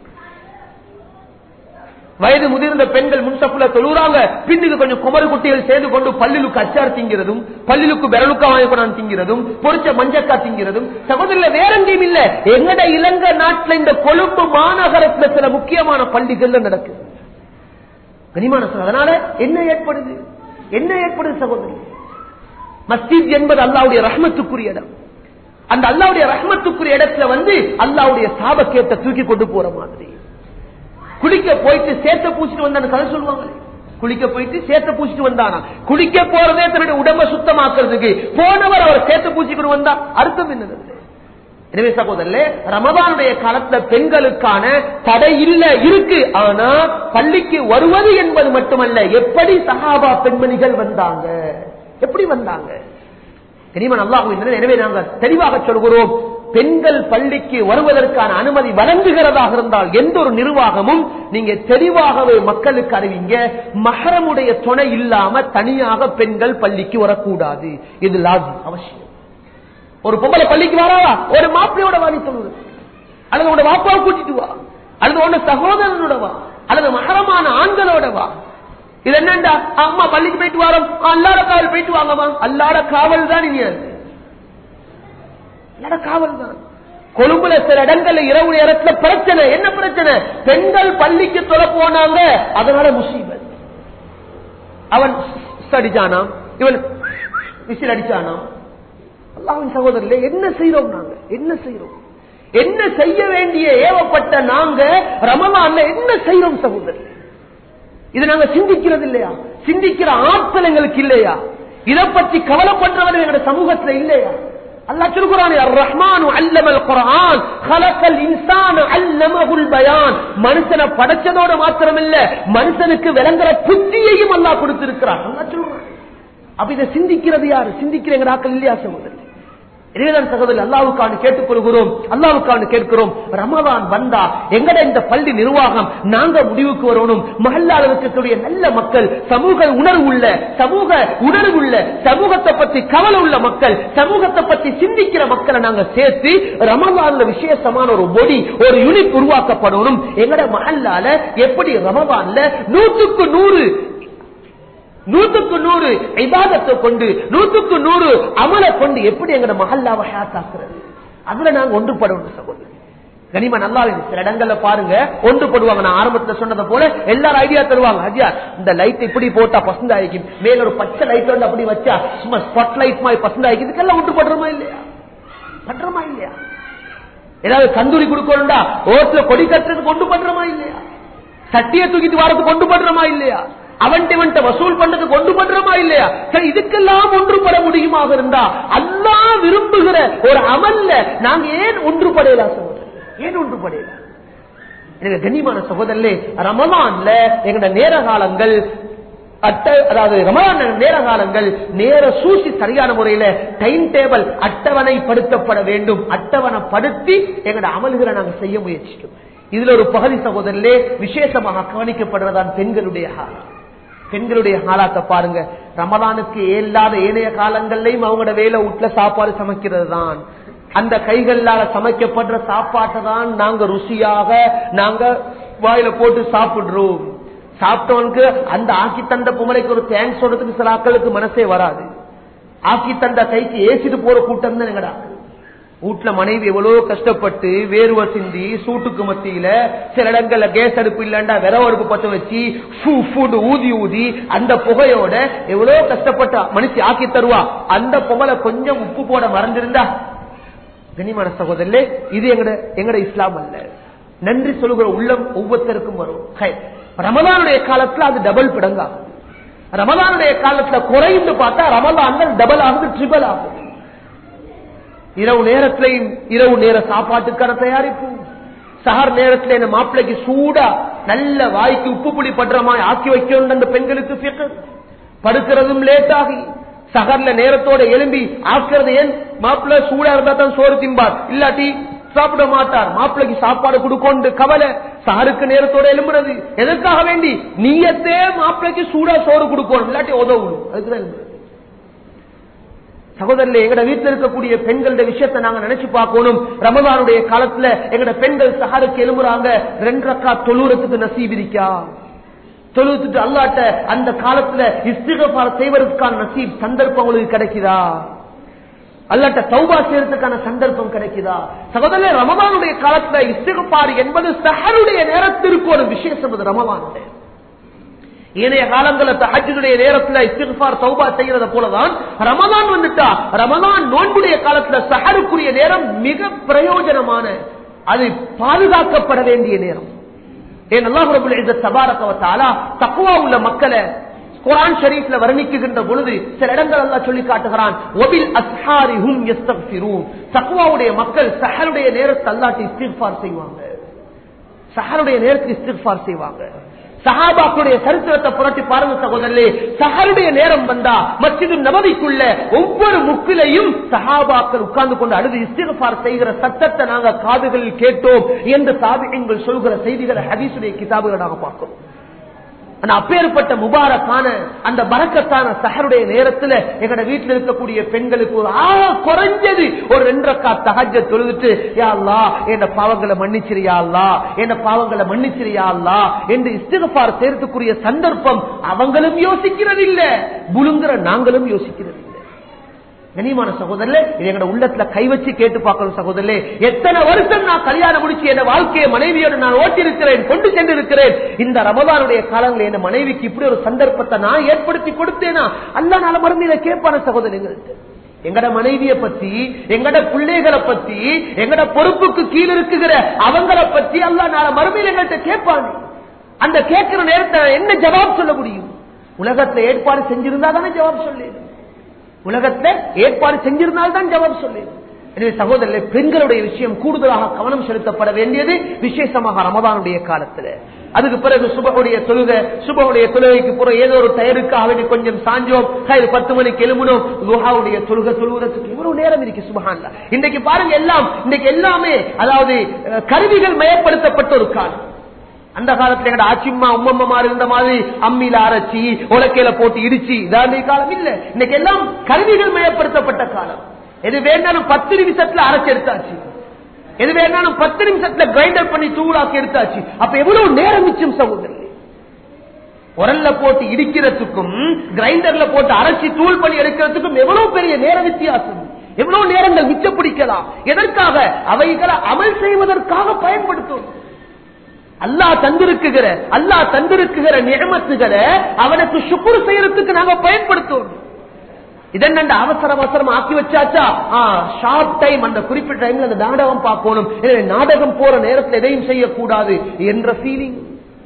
வயது முதிர்ந்த பெண்கள் முன்சப்புல தொழுறாங்க பின்னுக்கு கொஞ்சம் குமரு குட்டிகள் சேர்ந்து கொண்டு பல்லிலுக்கு அச்சார் திங்கிறதும் பல்லிலுக்கு விரலுக்கா வாங்கி கொண்டாந்து திங்கிறதும் பொறிச்ச மஞ்சக்கா திங்கிறதும் சகோதரில் வேற எங்கேயும் இல்ல எங்கட இலங்கை நாட்டுல இந்த கொழும்பு மாநகரத்துல சில முக்கியமான பள்ளிகள்ல நடக்குது கனிமான அதனால என்ன ஏற்படுது என்ன ஏற்படுது சகோதரி மஸ்ஜித் என்பது அல்லாவுடைய ரஹ்மத்துக்குரிய இடம் அந்த அல்லாவுடைய ரஹ்மத்துக்குரிய இடத்துல வந்து அல்லாவுடைய சாபக்கேட்ட தூக்கி கொண்டு போற மாதிரி குளிக்க போயிட்டு சேத்த பூச்சிட்டு வந்தான்னு கதை சொல்லுவாங்க குளிக்க போயிட்டு சேத்த பூச்சிட்டு வந்தானா குளிக்க போறதே தன்னுடைய உடம்ப சுத்தமாக்குறதுக்கு போனவர் அவர் சேத்த பூச்சிக்கிட்டு வந்தா அர்த்தம் என்னது எனவே சகோதரே ரமதானுடைய காலத்துல பெண்களுக்கான தடை இல்ல இருக்கு ஆனா பள்ளிக்கு வருவது என்பது மட்டுமல்ல எப்படி சகாபா பெண்மணிகள் வந்தாங்க எப்படி வந்தாங்க தெரியுமா நல்லா எனவே நாங்கள் தெளிவாக சொல்கிறோம் பெண்கள் பள்ளிக்கு வருவதற்கான அனுமதி வழங்குகிறதாக இருந்தால் எந்த ஒரு நிர்வாகமும் நீங்க தெளிவாகவே மக்களுக்கு அறிவிங்க மகரமுடைய துணை இல்லாம தனியாக பெண்கள் பள்ளிக்கு வரக்கூடாது இது லாஜி அவசியம் ஒரு பொம்பளை பள்ளிக்கு வராவா ஒரு மாப்பிளையோட வாணி சொல்லுது அல்லது உன்னோட வாப்பாவை கூட்டிட்டு வா அல்லது உன்ன சகோதரனோட வா அல்லது மகரமான ஆண்களோட வா இது என்னண்டா அம்மா பள்ளிக்கு போயிட்டு வரோம் அல்லாட காவல் போயிட்டு வாங்கம்மா அல்லாட காவல் தான் இனி அது அல்லாட காவல் தான் கொழும்புல சில இடங்கள்ல இரவு நேரத்துல பிரச்சனை என்ன பிரச்சனை பெண்கள் பள்ளிக்கு தொலை போனாங்க அதனால முசீபத் அவன் அடிச்சானாம் இவன் விசில் அடிச்சானாம் அல்லாவின் சகோதரர்களே என்ன செய்யறோம் நாங்க என்ன செய்யறோம் என்ன செய்ய வேண்டிய ஏவப்பட்ட நாங்க ரமலான்ல என்ன செய்யறோம் சகோதரர்களே இதை நாங்க சிந்திக்கிறது இல்லையா சிந்திக்கிற ஆற்றல் எங்களுக்கு இல்லையா இதை பற்றி கவலைப்படுறவர் எங்க சமூகத்துல இல்லையா அல்லா சொல்கிறானே ரஹ்மானு அல்லமல் குரான் கலக்கல் இன்சான் அல்லமகுல் பயான் மனுஷனை படைச்சதோட மாத்திரமில்ல மனுஷனுக்கு விளங்குற புத்தியையும் அல்லா கொடுத்திருக்கிறான் அல்லா சொல்றான் அப்ப இதை சிந்திக்கிறது யாரு சிந்திக்கிற எங்க ஆக்கள் இல்லையா சகோதரர் இறைவன் சகோதரர் அல்லாவுக்கான கேட்டுக் கொள்கிறோம் அல்லாவுக்கான கேட்கிறோம் ரமதான் வந்தா எங்கட இந்த பள்ளி நிர்வாகம் நாங்க முடிவுக்கு வரணும் மகல்லால இருக்கக்கூடிய நல்ல மக்கள் சமூக உணர்வு உள்ள சமூக உணர்வு உள்ள சமூகத்தை பத்தி கவலை உள்ள மக்கள் சமூகத்தை பத்தி சிந்திக்கிற மக்களை நாங்க சேர்த்து ரமதான்ல விசேஷமான ஒரு பொடி ஒரு யூனிட் உருவாக்கப்படணும் எங்கட மகல்லால எப்படி ரமதான்ல நூற்றுக்கு நூறு நூத்துக்கு நூறு இபாதத்தை கொண்டு நூத்துக்கு நூறு அமலை கொண்டு எப்படி எங்க மகல்லாவை ஹேத்தாக்குறது அதுல நாங்க ஒன்றுபடணும் சகோதரி கனிமா நல்லா சில இடங்கள்ல பாருங்க ஒன்றுபடுவாங்க நான் ஆரம்பத்துல சொன்னதை போல எல்லாரும் ஐடியா தருவாங்க ஐயா இந்த லைட் இப்படி போட்டா பசந்த ஆயிக்கும் மேல ஒரு பச்சை லைட் வந்து அப்படி வச்சா சும்மா ஸ்பாட் லைட் மாதிரி பசந்த ஆயிக்கும் இதுக்கெல்லாம் ஒன்றுபடுறோமா இல்லையா பண்றோமா இல்லையா ஏதாவது கந்தூரி கொடுக்கணும்டா ஓட்டுல கொடி கட்டுறதுக்கு கொண்டு பண்றோமா இல்லையா சட்டியை தூக்கிட்டு வரதுக்கு கொண்டு பண்றோமா இல்லையா அவன்கிட்ட வசூல் பண்ணது கொண்டு பண்றோமா இல்லையா சரி இதுக்கெல்லாம் ஒன்றுபட முடியுமாக இருந்தா அல்லா விரும்புகிற ஒரு அமல்ல நாங்க ஏன் ஒன்றுபடையலாம் சகோதரர் ஏன் ஒன்றுபடையலாம் எனக்கு கண்ணியமான சகோதரே ரமலான்ல எங்கட நேர காலங்கள் அட்டை அதாவது ரமலான் நேர காலங்கள் நேர சூசி சரியான முறையில டைம் டேபிள் அட்டவணைப்படுத்தப்பட வேண்டும் அட்டவணைப்படுத்தி எங்கட அமல்களை நாங்க செய்ய முயற்சிக்கும் இதுல ஒரு பகுதி சகோதரர்களே விசேஷமாக கவனிக்கப்படுறதான் பெண்களுடைய ஹாலம் பெண்களுடைய ஹாலாத்தை பாருங்க ரமலானுக்கு இல்லாத ஏனைய காலங்கள்லயும் அவங்களோட வேலை வீட்டுல சாப்பாடு சமைக்கிறது தான் அந்த கைகளால சமைக்கப்படுற சாப்பாட்டை தான் நாங்க ருசியாக நாங்க வாயில போட்டு சாப்பிடுறோம் சாப்பிட்டவனுக்கு அந்த ஆக்கி தந்த பொம்மலைக்கு ஒரு தேங்க்ஸ் சொல்றதுக்கு சில ஆட்களுக்கு மனசே வராது ஆக்கி தந்த கைக்கு ஏசிட்டு போற கூட்டம் தான் எங்கடா வீட்டுல மனைவி எவ்வளவு கஷ்டப்பட்டு வேர்வை சிந்தி சூட்டுக்கு மத்தியில சில இடங்கள்ல கேஸ் அடுப்பு இல்லண்டா விரவ அடுப்பு பத்த வச்சு ஃபூ ஃபூன்னு ஊதி ஊதி அந்த புகையோட எவ்வளவு கஷ்டப்பட்ட மனுஷி ஆக்கி தருவா அந்த புகழ கொஞ்சம் உப்பு போட மறந்திருந்தா கனிமான சகோதரே இது எங்கட எங்கட இஸ்லாம் அல்ல நன்றி சொல்லுகிற உள்ளம் ஒவ்வொருத்தருக்கும் வரும் ஹை. ரமலானுடைய காலத்துல அது டபுள் பிடங்காகும் ரமலானுடைய காலத்துல குறைந்து பார்த்தா ரமலான்கள் டபுள் ஆகுது ட்ரிபிள் ஆகுது இரவு நேரத்திலையும் இரவு நேர சாப்பாட்டுக்கான தயாரிப்பு சஹர் நேரத்துல இந்த மாப்பிள்ளைக்கு சூடா நல்ல வாய்க்கு உப்பு புளி படுற மாதிரி ஆக்கி வைக்கணும் அந்த பெண்களுக்கு ஃபிக்ர். படுக்கிறதும் லேட் ஆகி சகர்ல நேரத்தோட எழும்பி ஆக்குறது ஏன் மாப்பிள்ளை சூடா இருந்தா தான் சோறு திம்பார் இல்லாட்டி சாப்பிட மாட்டார் மாப்பிள்ளைக்கு சாப்பாடு கொடுக்கொண்டு கவலை சஹருக்கு நேரத்தோட எழும்புறது எதற்காக வேண்டி நீயத்தே மாப்பிள்ளைக்கு சூடா சோறு கொடுக்கணும் இல்லாட்டி உதவும் அதுக்குதான் எழும்புறது சகோதரர்களே எங்கட வீட்டில் இருக்கக்கூடிய பெண்களுடைய விஷயத்தை நாங்க நினைச்சு பார்க்கணும் ரமதானுடைய காலத்துல எங்கட பெண்கள் சஹருக்கு எழும்புறாங்க ரெண்டு ரக்கா தொழுறதுக்கு நசீப் இருக்கா தொழுத்துட்டு அல்லாட்ட அந்த காலத்துல இஸ்திகபார் செய்வதற்கான நசீப் சந்தர்ப்பம் உங்களுக்கு கிடைக்குதா அல்லாட்ட சௌபா செய்யறதுக்கான சந்தர்ப்பம் கிடைக்குதா சகோதரே ரமதானுடைய காலத்துல இஸ்திகபார் என்பது சஹருடைய நேரத்திற்கு ஒரு விசேஷம் அது ரமதானுடைய ஏனைய காலங்களில் தஹஜுடைய நேரத்துல இஸ்திஃபார் தௌபா செய்யறத போலதான் ரமதான் வந்துட்டா ரமதான் நோன்புடைய காலத்துல சஹருக்குரிய நேரம் மிக பிரயோஜனமான அது பாதுகாக்கப்பட வேண்டிய நேரம் ஏன் அல்லாஹ் ரபுல் இஸ்ஸத் தபாரக வ தஆலா தக்வா உள்ள மக்களை குர்ஆன் ஷரீஃப்ல வர்ணிக்குகின்ற பொழுது சில இடங்கள் அல்லாஹ் சொல்லி காட்டுகிறான் வபில் அஸ்ஹாரி ஹும் யஸ்தக்ஃபிரூன் தக்வாவுடைய மக்கள் சஹருடைய நேரத்தில் அல்லாஹ்ட்ட இஸ்திக்ஃபார் செய்வாங்க சஹருடைய நேரத்தில் இஸ்திக்ஃபார் செய்வாங்க சஹாபாக்களுடைய சரித்திரத்தை புரட்டி பாருங்க சகோதரே சஹருடைய நேரம் வந்தா மஸ்ஜிது நபதிக்குள்ள ஒவ்வொரு முக்கிலையும் சஹாபாக்கள் உட்கார்ந்து கொண்டு அழுது இஸ்திகபார் செய்கிற சத்தத்தை நாங்க காதுகளில் கேட்டோம் என்று சாபிகள் சொல்கிற செய்திகளை ஹதீசுடைய கிதாபுகளை நாங்க பார்க்கிறோம் ஆனா அப்பேற்பட்ட முபாரக்கான அந்த பறக்கத்தான சஹருடைய நேரத்துல எங்கட வீட்டுல இருக்கக்கூடிய பெண்களுக்கு ஒரு ஆக குறைஞ்சது ஒரு ரெண்டரைக்கா தகஜ தொழுதுட்டு யா அல்லா என் பாவங்களை மன்னிச்சிரியா அல்லா என் பாவங்களை மன்னிச்சிரியா அல்லா என்று இஸ்திகபார் சேர்த்துக்குரிய சந்தர்ப்பம் அவங்களும் யோசிக்கிறது இல்ல புழுங்குற நாங்களும் யோசிக்கிறது இல்ல கனிமான சகோதரே இது எங்க உள்ளத்துல கை வச்சு கேட்டு பார்க்கணும் சகோதரே எத்தனை வருஷம் நான் கல்யாணம் முடிச்சு என் வாழ்க்கையை மனைவியோடு நான் ஓட்டிருக்கிறேன் கொண்டு சென்றிருக்கிறேன் இந்த ரமதானுடைய காலங்களில் என் மனைவிக்கு இப்படி ஒரு சந்தர்ப்பத்தை நான் ஏற்படுத்தி கொடுத்தேனா அல்ல நாள மருந்து இதை கேட்பான சகோதரங்களுக்கு எங்கட மனைவிய பத்தி எங்கட பிள்ளைகளை பத்தி எங்கட பொறுப்புக்கு கீழ் இருக்குகிற அவங்கள பத்தி அல்ல நாள மறுமையில் எங்கள்கிட்ட கேட்பாங்க அந்த கேட்கிற நேரத்தை என்ன ஜவாப் சொல்ல முடியும் உலகத்துல ஏற்பாடு செஞ்சிருந்தா தானே ஜவாப் சொல்லு உலகத்துல ஏற்பாடு செஞ்சிருந்தால்தான் ஜவாப் சொல்லு எனவே சகோதரர்களே பெண்களுடைய விஷயம் கூடுதலாக கவனம் செலுத்தப்பட வேண்டியது விசேஷமாக ரமதானுடைய காலத்துல அதுக்கு பிறகு சுபகுடைய தொழுகை சுபகுடைய தொழுகைக்கு பிறகு ஏதோ ஒரு டயருக்காக வேண்டி கொஞ்சம் சாஞ்சோம் கயிறு பத்து மணிக்கு எழுமணும் லுஹாவுடைய தொழுகை தொழுவதற்கு இவ்வளவு நேரம் இருக்கு சுபகான்ல இன்னைக்கு பாருங்க எல்லாம் இன்னைக்கு எல்லாமே அதாவது அஹ், கருவிகள் மயப்படுத்தப்பட்ட ஒரு காலம் அந்த காலத்துல எங்கட ஆச்சிம்மா உம்மம்மா இருந்த மாதிரி அம்மியில அரைச்சி உலக்கையில போட்டு இடிச்சு இதாண்டி காலம் இல்ல இன்னைக்கு எல்லாம் கருவிகள் மயப்படுத்தப்பட்ட காலம் எது வேணாலும் பத்து நிமிஷத்துல அரைச்சு எடுத்தாச்சு எது வேணாலும் பத்து நிமிஷத்துல கிரைண்டர் பண்ணி தூளாக்கி எடுத்தாச்சு அப்ப எவ்வளவு நேரம் மிச்சம் சகோதரி உரல்ல போட்டு இடிக்கிறதுக்கும் கிரைண்டர்ல போட்டு அரைச்சி தூள் பண்ணி எடுக்கிறதுக்கும் எவ்வளவு பெரிய நேர வித்தியாசம் எவ்வளவு நேரங்கள் மிச்சம் பிடிக்கலாம் எதற்காக அவைகளை அமல் செய்வதற்காக பயன்படுத்தும் அல்லாஹ் தந்திருக்குகிற அல்லாஹ் தந்திருக்குகிற நியமத்துகளை அவனுக்கு சுக்குர் செய்யறதுக்கு நாங்க பயன்படுத்துவோம் இதென்ன அவசர அவசரம் ஆக்கி வச்சாச்சா ஷார்ட் டைம் அந்த குறிப்பிட்ட டைம்ல அந்த நாடகம் பார்க்கணும் எனவே நாடகம் போற நேரத்தில் எதையும் செய்யக்கூடாது என்ற ஃபீலிங்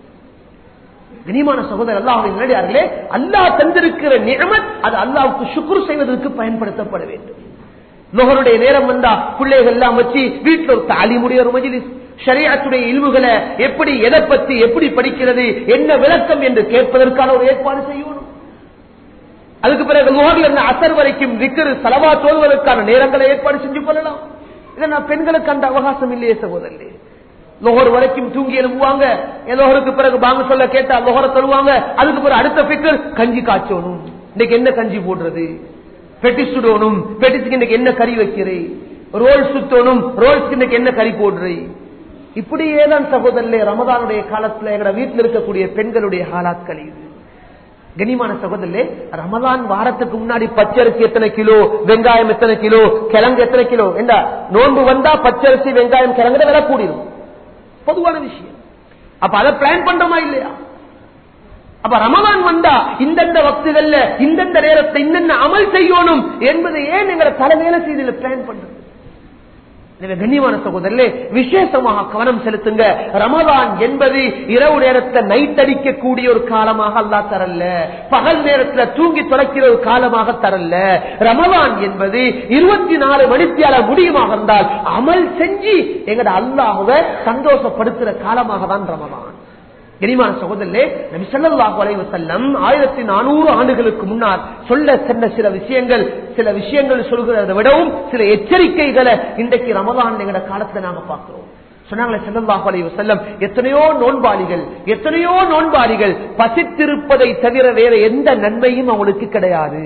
கனிமான சகோதரர் அல்லாஹின் நேரடியார்களே அல்லாஹ் தந்திருக்கிற நியமத் அது அல்லாவுக்கு சுக்குர் செய்வதற்கு பயன்படுத்தப்பட வேண்டும் நுகருடைய நேரம் வந்தா பிள்ளைகள் எல்லாம் வச்சு வீட்டில் ஒரு தாலிமுடைய ஒரு மஜிலிஸ் ஷரியாத்துடைய இழிவுகளை எப்படி எதை பத்தி எப்படி படிக்கிறது என்ன விளக்கம் என்று கேட்பதற்கான ஒரு ஏற்பாடு செய்யணும் அதுக்கு பிறகு நுகர்ல இருந்து அசர் வரைக்கும் விக்கிரு செலவா தோல்வதற்கான நேரங்களை ஏற்பாடு செஞ்சு கொள்ளலாம் இதை நான் பெண்களுக்கு அந்த அவகாசம் இல்லையே சகோதரே லொஹர் வரைக்கும் தூங்கி எழுப்புவாங்க லொஹருக்கு பிறகு பாங்க சொல்ல கேட்டா லொஹர தருவாங்க அதுக்கு பிறகு அடுத்த பிக்கர் கஞ்சி காய்ச்சணும் இன்னைக்கு என்ன கஞ்சி போடுறது பெட்டி சுடணும் பெட்டிஸுக்கு இன்னைக்கு என்ன கறி வைக்கிறே ரோல் சுத்தணும் ரோல்ஸ்க்கு இன்னைக்கு என்ன கறி போடுறே இப்படியே தான் சகோதரர்களே ரமதானுடைய காலத்துல எங்க வீட்டில் இருக்கக்கூடிய பெண்களுடைய ஹாலாத்கள் இது கனிமான சகோதரே ரமதான் வாரத்துக்கு முன்னாடி பச்சரிசி எத்தனை கிலோ வெங்காயம் எத்தனை கிலோ கிழங்கு எத்தனை கிலோ என்ன நோன்பு வந்தா பச்சரிசி வெங்காயம் கிழங்கு விலை கூடிடும் பொதுவான விஷயம் அப்ப அதை பிளான் பண்றோமா இல்லையா அப்ப ரமதான் வந்தா இந்தந்த வக்துகள்ல இந்தந்த நேரத்தை இந்தந்த அமல் செய்யணும் என்பதை ஏன் எங்களை தலைமையில செய்து பிளான் பண்றது எனவே கண்ணியமான சகோதரர்களே விசேஷமாக கவனம் செலுத்துங்க ரமதான் என்பது இரவு நேரத்தை நைட் அடிக்கக்கூடிய ஒரு காலமாக அல்லா தரல பகல் நேரத்துல தூங்கி தொலைக்கிற ஒரு காலமாக தரல ரமதான் என்பது இருபத்தி நாலு மணித்தியால முடியுமாக இருந்தால் அமல் செஞ்சு எங்கட அல்லாஹுவ சந்தோஷப்படுத்துற காலமாக தான் ரமதான் கனிமான சகோதரே நபி ஸல்லல்லாஹு அலைஹி வஸல்லம் ஆயிரத்தி நானூறு ஆண்டுகளுக்கு முன்னால் சொல்ல சென்ற சில விஷயங்கள் சில விஷயங்கள் சொல்கிறதை விடவும் சில எச்சரிக்கைகளை இன்றைக்கு ரமதான் எங்கட காலத்துல நாங்க பார்க்கிறோம் சொன்னாங்களே ஸல்லல்லாஹு அலைஹி வஸல்லம் எத்தனையோ நோன்பாளிகள் எத்தனையோ நோன்பாளிகள் பசித்திருப்பதை தவிர வேற எந்த நன்மையும் அவங்களுக்கு கிடையாது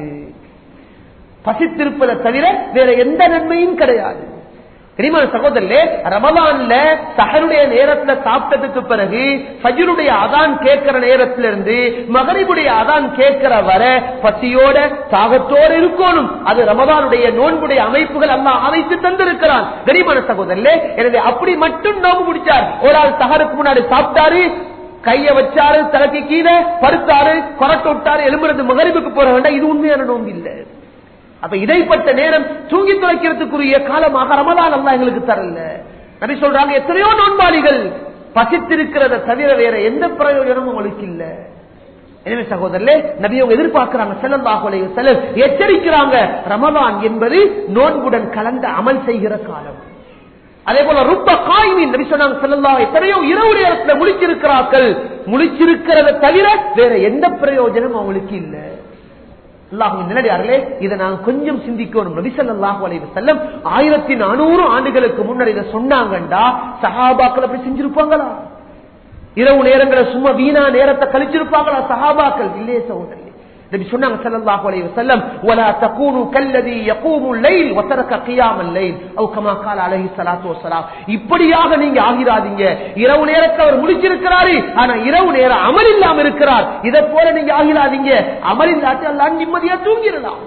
பசித்திருப்பதை தவிர வேற எந்த நன்மையும் கிடையாது தெரியுமா சகோதரே ரமலான்ல சஹருடைய நேரத்துல சாப்பிட்டதுக்கு பிறகு ஃபஜ்ருடைய அதான் கேட்கிற நேரத்திலிருந்து மகரிபுடைய அதான் கேட்கிற வர பசியோட தாகத்தோட இருக்கணும் அது ரமலானுடைய நோன்புடைய அமைப்புகள் எல்லாம் அமைத்து தந்திருக்கிறான் தெரியுமான சகோதரே எனவே அப்படி மட்டும் நோம்பு முடிச்சார் ஒரு ஆள் சஹருக்கு முன்னாடி சாப்பிட்டாரு கைய வச்சாரு தலைக்கு கீழே படுத்தாரு கொரட்டு விட்டாரு எலும்புறது மகரிபுக்கு போற வேண்டாம் இது உண்மையான நோம்பு இல்லை அப்ப இடைப்பட்ட நேரம் தூங்கி துளைக்கிறதுக்குரிய காலமாக ரமதான் அல்லா எங்களுக்கு தரல நபி சொல்றாங்க எத்தனையோ நோன்பாளிகள் பசித்திருக்கிறத தவிர வேற எந்த பிரயோஜனமும் உங்களுக்கு இல்ல எனவே சகோதரர்களே நபி அவங்க எதிர்பார்க்கிறாங்க செல்லல்லாஹு செல்ல எச்சரிக்கிறாங்க ரமதான் என்பது நோன்புடன் கலந்த அமல் செய்கிற காலம் அதே போல ரொம்ப காய்மீன் நபி சொன்னாங்க செல்லல்லா எத்தனையோ இரவு நேரத்தில் முழிச்சிருக்கிறார்கள் முழிச்சிருக்கிறத தவிர வேற எந்த பிரயோஜனம் அவங்களுக்கு இல்லை அல்லாஹுவின் நிலடியார்களே இதை நான் கொஞ்சம் சிந்திக்கணும் நபிசல்லாஹு அலைவு செல்லம் ஆயிரத்தி நானூறு ஆண்டுகளுக்கு முன்னர் இதை சொன்னாங்கண்டா சஹாபாக்கள் அப்படி செஞ்சிருப்பாங்களா இரவு நேரங்களை சும்மா வீணா நேரத்தை கழிச்சிருப்பாங்களா சஹாபாக்கள் இல்லையே சகோதரி நபி சொன்னாங்க ஸல்லல்லாஹு அலைஹி வஸல்லம் வலா தகூனு கல்லதி யகூமு லைல் வ தரக கியாமல் லைல் அவ் கமா قال அலைஹி ஸலாத்து வஸலாம் இப்படியாக நீங்க ஆகிராதீங்க இரவு நேரத்தை அவர் முடிச்சிருக்கிறாரு ஆனா இரவு நேரம் அமல் இல்லாம இருக்கிறார் இதை போல நீங்க ஆகிராதீங்க அமல் இல்லாட்டி அல்லாஹ் நிம்மதியா தூங்கிடலாம்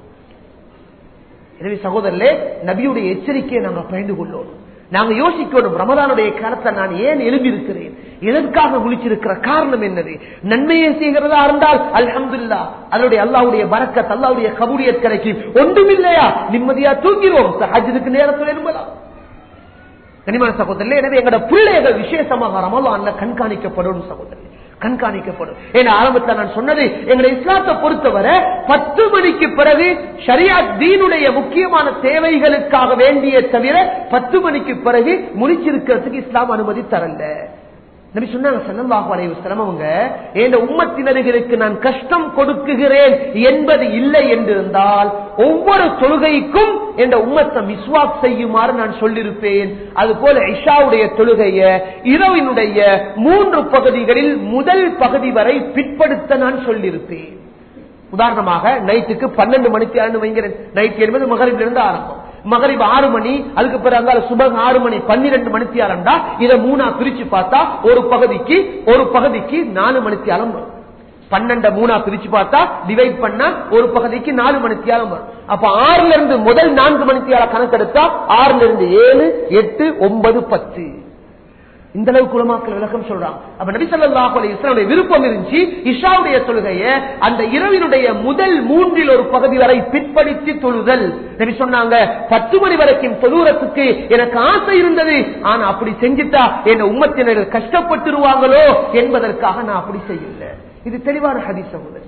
எனவே சகோதரர்களே நபியுடைய எச்சரிக்கையை நாங்க பயந்து கொள்ளோம் நாங்க யோசிக்கணும் ரமதானுடைய காலத்தை நான் ஏன் எழுதி இருக்கிறேன் எதற்காக முழிச்சிருக்கிற காரணம் என்னது நன்மையை செய்கிறதா இருந்தால் அல்ஹம்துல்லா அதனுடைய அல்லாவுடைய பறக்கத் அல்லாவுடைய கபூலியத் கிடைக்கும் ஒன்றுமில்லையா நிம்மதியா தூங்கிடுவோம் சஹஜதுக்கு நேரத்தில் எழும்பலாம் கனிமான சகோதரர்களே எனவே எங்களோட பிள்ளைகள் விசேஷமாக ரமலான்ல கண்காணிக்கப்படும் சகோதரர் கண்காணிக்கப்படும் ஏன்னா ஆரம்பத்தில் நான் சொன்னது எங்களை இஸ்லாத்தை பொறுத்தவரை பத்து மணிக்கு பிறகு ஷரியா தீனுடைய முக்கியமான தேவைகளுக்காக வேண்டிய தவிர பத்து மணிக்கு பிறகு முடிச்சிருக்கிறதுக்கு இஸ்லாம் அனுமதி தரல நபி சொன்னாங்க சல்லல்லாஹு அலைஹி வஸல்லம் அவங்க இந்த உம்மத்தினர்களுக்கு நான் கஷ்டம் கொடுக்குகிறேன் என்பது இல்லை என்றிருந்தால் ஒவ்வொரு தொழுகைக்கும் என்ற உம்மத்தை மிஸ்வாக் செய்யுமாறு நான் சொல்லியிருப்பேன் அது போல இஷாவுடைய தொழுகைய இரவினுடைய மூன்று பகுதிகளில் முதல் பகுதி வரை பிற்படுத்த நான் சொல்லியிருப்பேன் உதாரணமாக நைட்டுக்கு பன்னெண்டு மணிக்கு ஆண்டு வைங்கிறேன் நைட் என்பது மகரிலிருந்து ஆரம்பம் மகரிப் ஆறு மணி அதுக்கு பிறகு சுபக ஆறு மணி பன்னிரெண்டு மணித்தி ஆரண்டா இதை மூணா பிரிச்சு பார்த்தா ஒரு பகுதிக்கு ஒரு பகுதிக்கு நாலு மணித்தி ஆலம் வரும் பன்னெண்ட மூணா பிரிச்சு பார்த்தா டிவைட் பண்ணா ஒரு பகுதிக்கு நாலு மணித்தியாலம் வரும் அப்ப ஆறுல இருந்து முதல் நான்கு மணித்தியால கணக்கெடுத்தா ஆறுல இருந்து ஏழு எட்டு ஒன்பது பத்து இந்த அளவுக்கு உலமாக்கள் விளக்கம் சொல்றாங்க அப்ப நபி ஸல்லல்லாஹு அலைஹி வஸல்லம் விருப்பம் இருந்துச்சு இஷாவுடைய தொழுகைய அந்த இரவினுடைய முதல் மூன்றில் ஒரு பகுதி வரை பிற்படுத்தி தொழுதல் நபி சொன்னாங்க பத்து மணி வரைக்கும் தொழுறதுக்கு எனக்கு ஆசை இருந்தது ஆனா அப்படி செஞ்சுட்டா என் உம்மத்தினர் கஷ்டப்பட்டுருவாங்களோ என்பதற்காக நான் அப்படி செய்யல இது தெளிவான ஹதீஸ் சகோதரி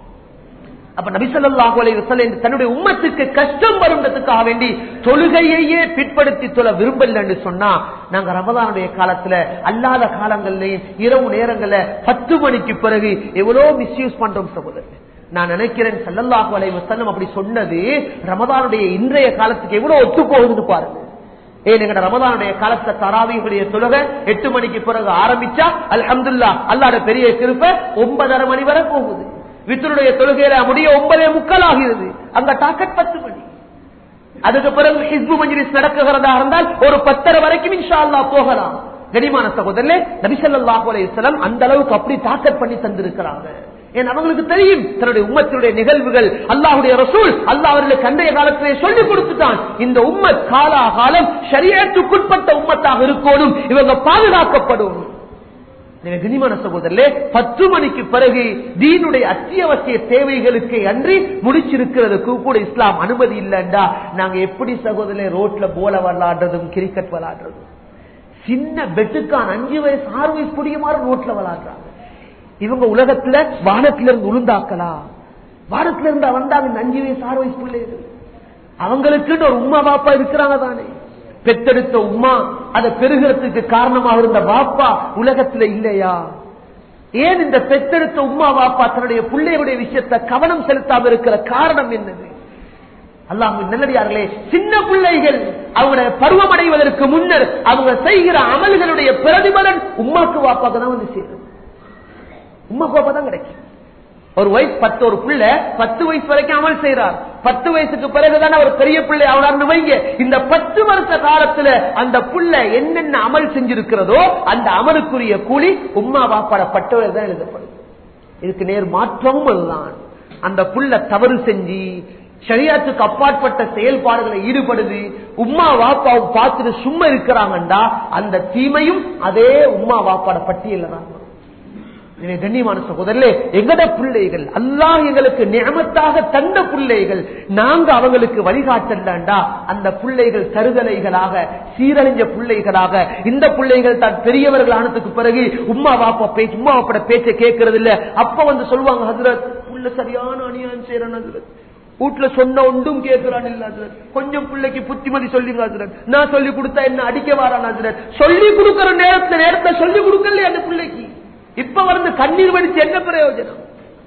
அப்ப நபிசல்லாஹு அலைஹி வஸல்லம் தன்னுடைய உம்மத்துக்கு கஷ்டம் வருன்றதுக்காக வேண்டி தொழுகையையே பிற்படுத்தி தொழ விரும்பல என்று சொன்னா நாங்க ரமதானுடைய காலத்துல அல்லாத காலங்கள்லயும் இரவு நேரங்கள்ல பத்து மணிக்கு பிறகு எவ்வளவு மிஸ்யூஸ் பண்றோம் சகோதரர் நான் நினைக்கிறேன் சல்லல்லாஹு அலைஹி வஸல்லம் அப்படி சொன்னது ரமதானுடைய இன்றைய காலத்துக்கு எவ்வளவு ஒத்து போகுதுன்னு பாருங்க ஏன் எங்கட ரமதானுடைய காலத்துல தராவியுடைய தொழுகை எட்டு மணிக்கு பிறகு ஆரம்பிச்சா அல்ஹம்துல்லா அல்லாட பெரிய கிருப்ப ஒன்பதரை மணி வரை போகுது வித்தருடைய தொழுகையில முடிய ஒன்பதே முக்கால் ஆகிறது அங்க டாக்கெட் பத்து மணி அதுக்கு பிறகு ஹிஸ்பு மஜ்லிஸ் நடக்குகிறதா இருந்தால் ஒரு பத்தரை வரைக்கும் இன்ஷா அல்லா போகலாம் கனிமான சகோதரர்களே நபிசல்லாஹு அலையம் அந்த அளவுக்கு அப்படி தாக்கத் பண்ணி தந்திருக்கிறாங்க ஏன் அவங்களுக்கு தெரியும் தன்னுடைய உம்மத்தினுடைய நிகழ்வுகள் அல்லாஹுடைய ரசூல் அல்லாஹ் அவர்களுக்கு அன்றைய காலத்திலே சொல்லிக் கொடுத்துட்டான் இந்த உம்மத் காலாகாலம் சரியத்துக்குட்பட்ட உம்மத்தாக இருக்கணும் இவங்க பாதுகாக்கப்படும் எனவே கனிமான சகோதரர்களே பத்து மணிக்கு பிறகு தீனுடைய அத்தியாவசிய தேவைகளுக்கு அன்றி முடிச்சிருக்கிறதுக்கு கூட இஸ்லாம் அனுமதி இல்லைண்டா நாங்க எப்படி சகோதரே ரோட்ல போல விளாடுறதும் கிரிக்கெட் விளாடுறதும் சின்ன பெட்டுக்கான அஞ்சு வயசு ஆறு வயசு புடியமாறு ரோட்ல விளாடுறாங்க இவங்க உலகத்துல வானத்துல இருந்து உளுந்தாக்கலா வானத்துல இருந்தா வந்தாங்க இந்த அஞ்சு வயசு ஆறு வயசு பிள்ளைகள் அவங்களுக்குன்னு ஒரு உமா பாப்பா இருக்கிறாங்க தானே பெத்தெடுத்த உமா அதை பெருகிறதுக்கு காரணமாக இருந்த பாப்பா உலகத்துல இல்லையா ஏன் இந்த பெத்தெடுத்த உமா பாப்பா தன்னுடைய பிள்ளையுடைய விஷயத்தை கவனம் செலுத்தாம இருக்கிற காரணம் என்னது அல்லாஹ் நல்லடியார்களே சின்ன பிள்ளைகள் அவங்களுடைய பருவம் அடைவதற்கு முன்னர் அவங்க செய்கிற அமல்களுடைய பிரதிபலன் உமாக்கு வாப்பாக்கு தான் வந்து சேரும் உமாக்கு வாப்பா தான் கிடைக்கும் ஒரு வயசு பத்து ஒரு புள்ள பத்து வயசு வரைக்கும் அமல் செய்யறார் பத்து வயசுக்கு பிறகுதான் அவர் பெரிய பிள்ளை அவரார்னு வைங்க இந்த பத்து வருஷ காலத்துல அந்த புள்ள என்னென்ன அமல் செஞ்சிருக்கிறதோ அந்த அமலுக்குரிய கூலி உம்மா வாப்பாட பட்டவர் தான் எழுதப்படும் இதுக்கு நேர் மாற்றமும் அதுதான் அந்த புள்ள தவறு செஞ்சு சரியாத்துக்கு அப்பாற்பட்ட செயல்பாடுகளை ஈடுபடுது உம்மா வாப்பாவும் பார்த்துட்டு சும்மா இருக்கிறாங்கண்டா அந்த தீமையும் அதே உம்மா வாப்பாட பட்டியல தான் எனவே கண்ணியமான சகோதரர்களே எங்கட பிள்ளைகள் அல்லாஹ் எங்களுக்கு நியமத்தாக தந்த பிள்ளைகள் நாங்க அவங்களுக்கு வழிகாட்டலாண்டா அந்த பிள்ளைகள் தருதலைகளாக சீரழிஞ்ச பிள்ளைகளாக இந்த பிள்ளைகள் தான் பெரியவர்கள் ஆனதுக்கு பிறகு உம்மா வாப்பா பேச்சு உம்மா வாப்பட பேச்சை கேட்கறது இல்ல அப்ப வந்து சொல்லுவாங்க ஹசரத் புள்ள சரியான அநியாயம் செய்யறான் ஹசரத் வீட்டுல சொன்ன ஒன்றும் கேட்கிறான் இல்ல ஹசரத் கொஞ்சம் பிள்ளைக்கு புத்திமதி சொல்லிங்க ஹசரத் நான் சொல்லி கொடுத்தா என்ன அடிக்க வாரான் ஹசரத் சொல்லி கொடுக்கிற நேரத்துல நேரத்தை சொல்லி கொடுக்கலையே அந்த பிள்ளைக்கு இப்ப வந்து கண்ணீர் வடிச்சு என்ன பிரயோஜனம்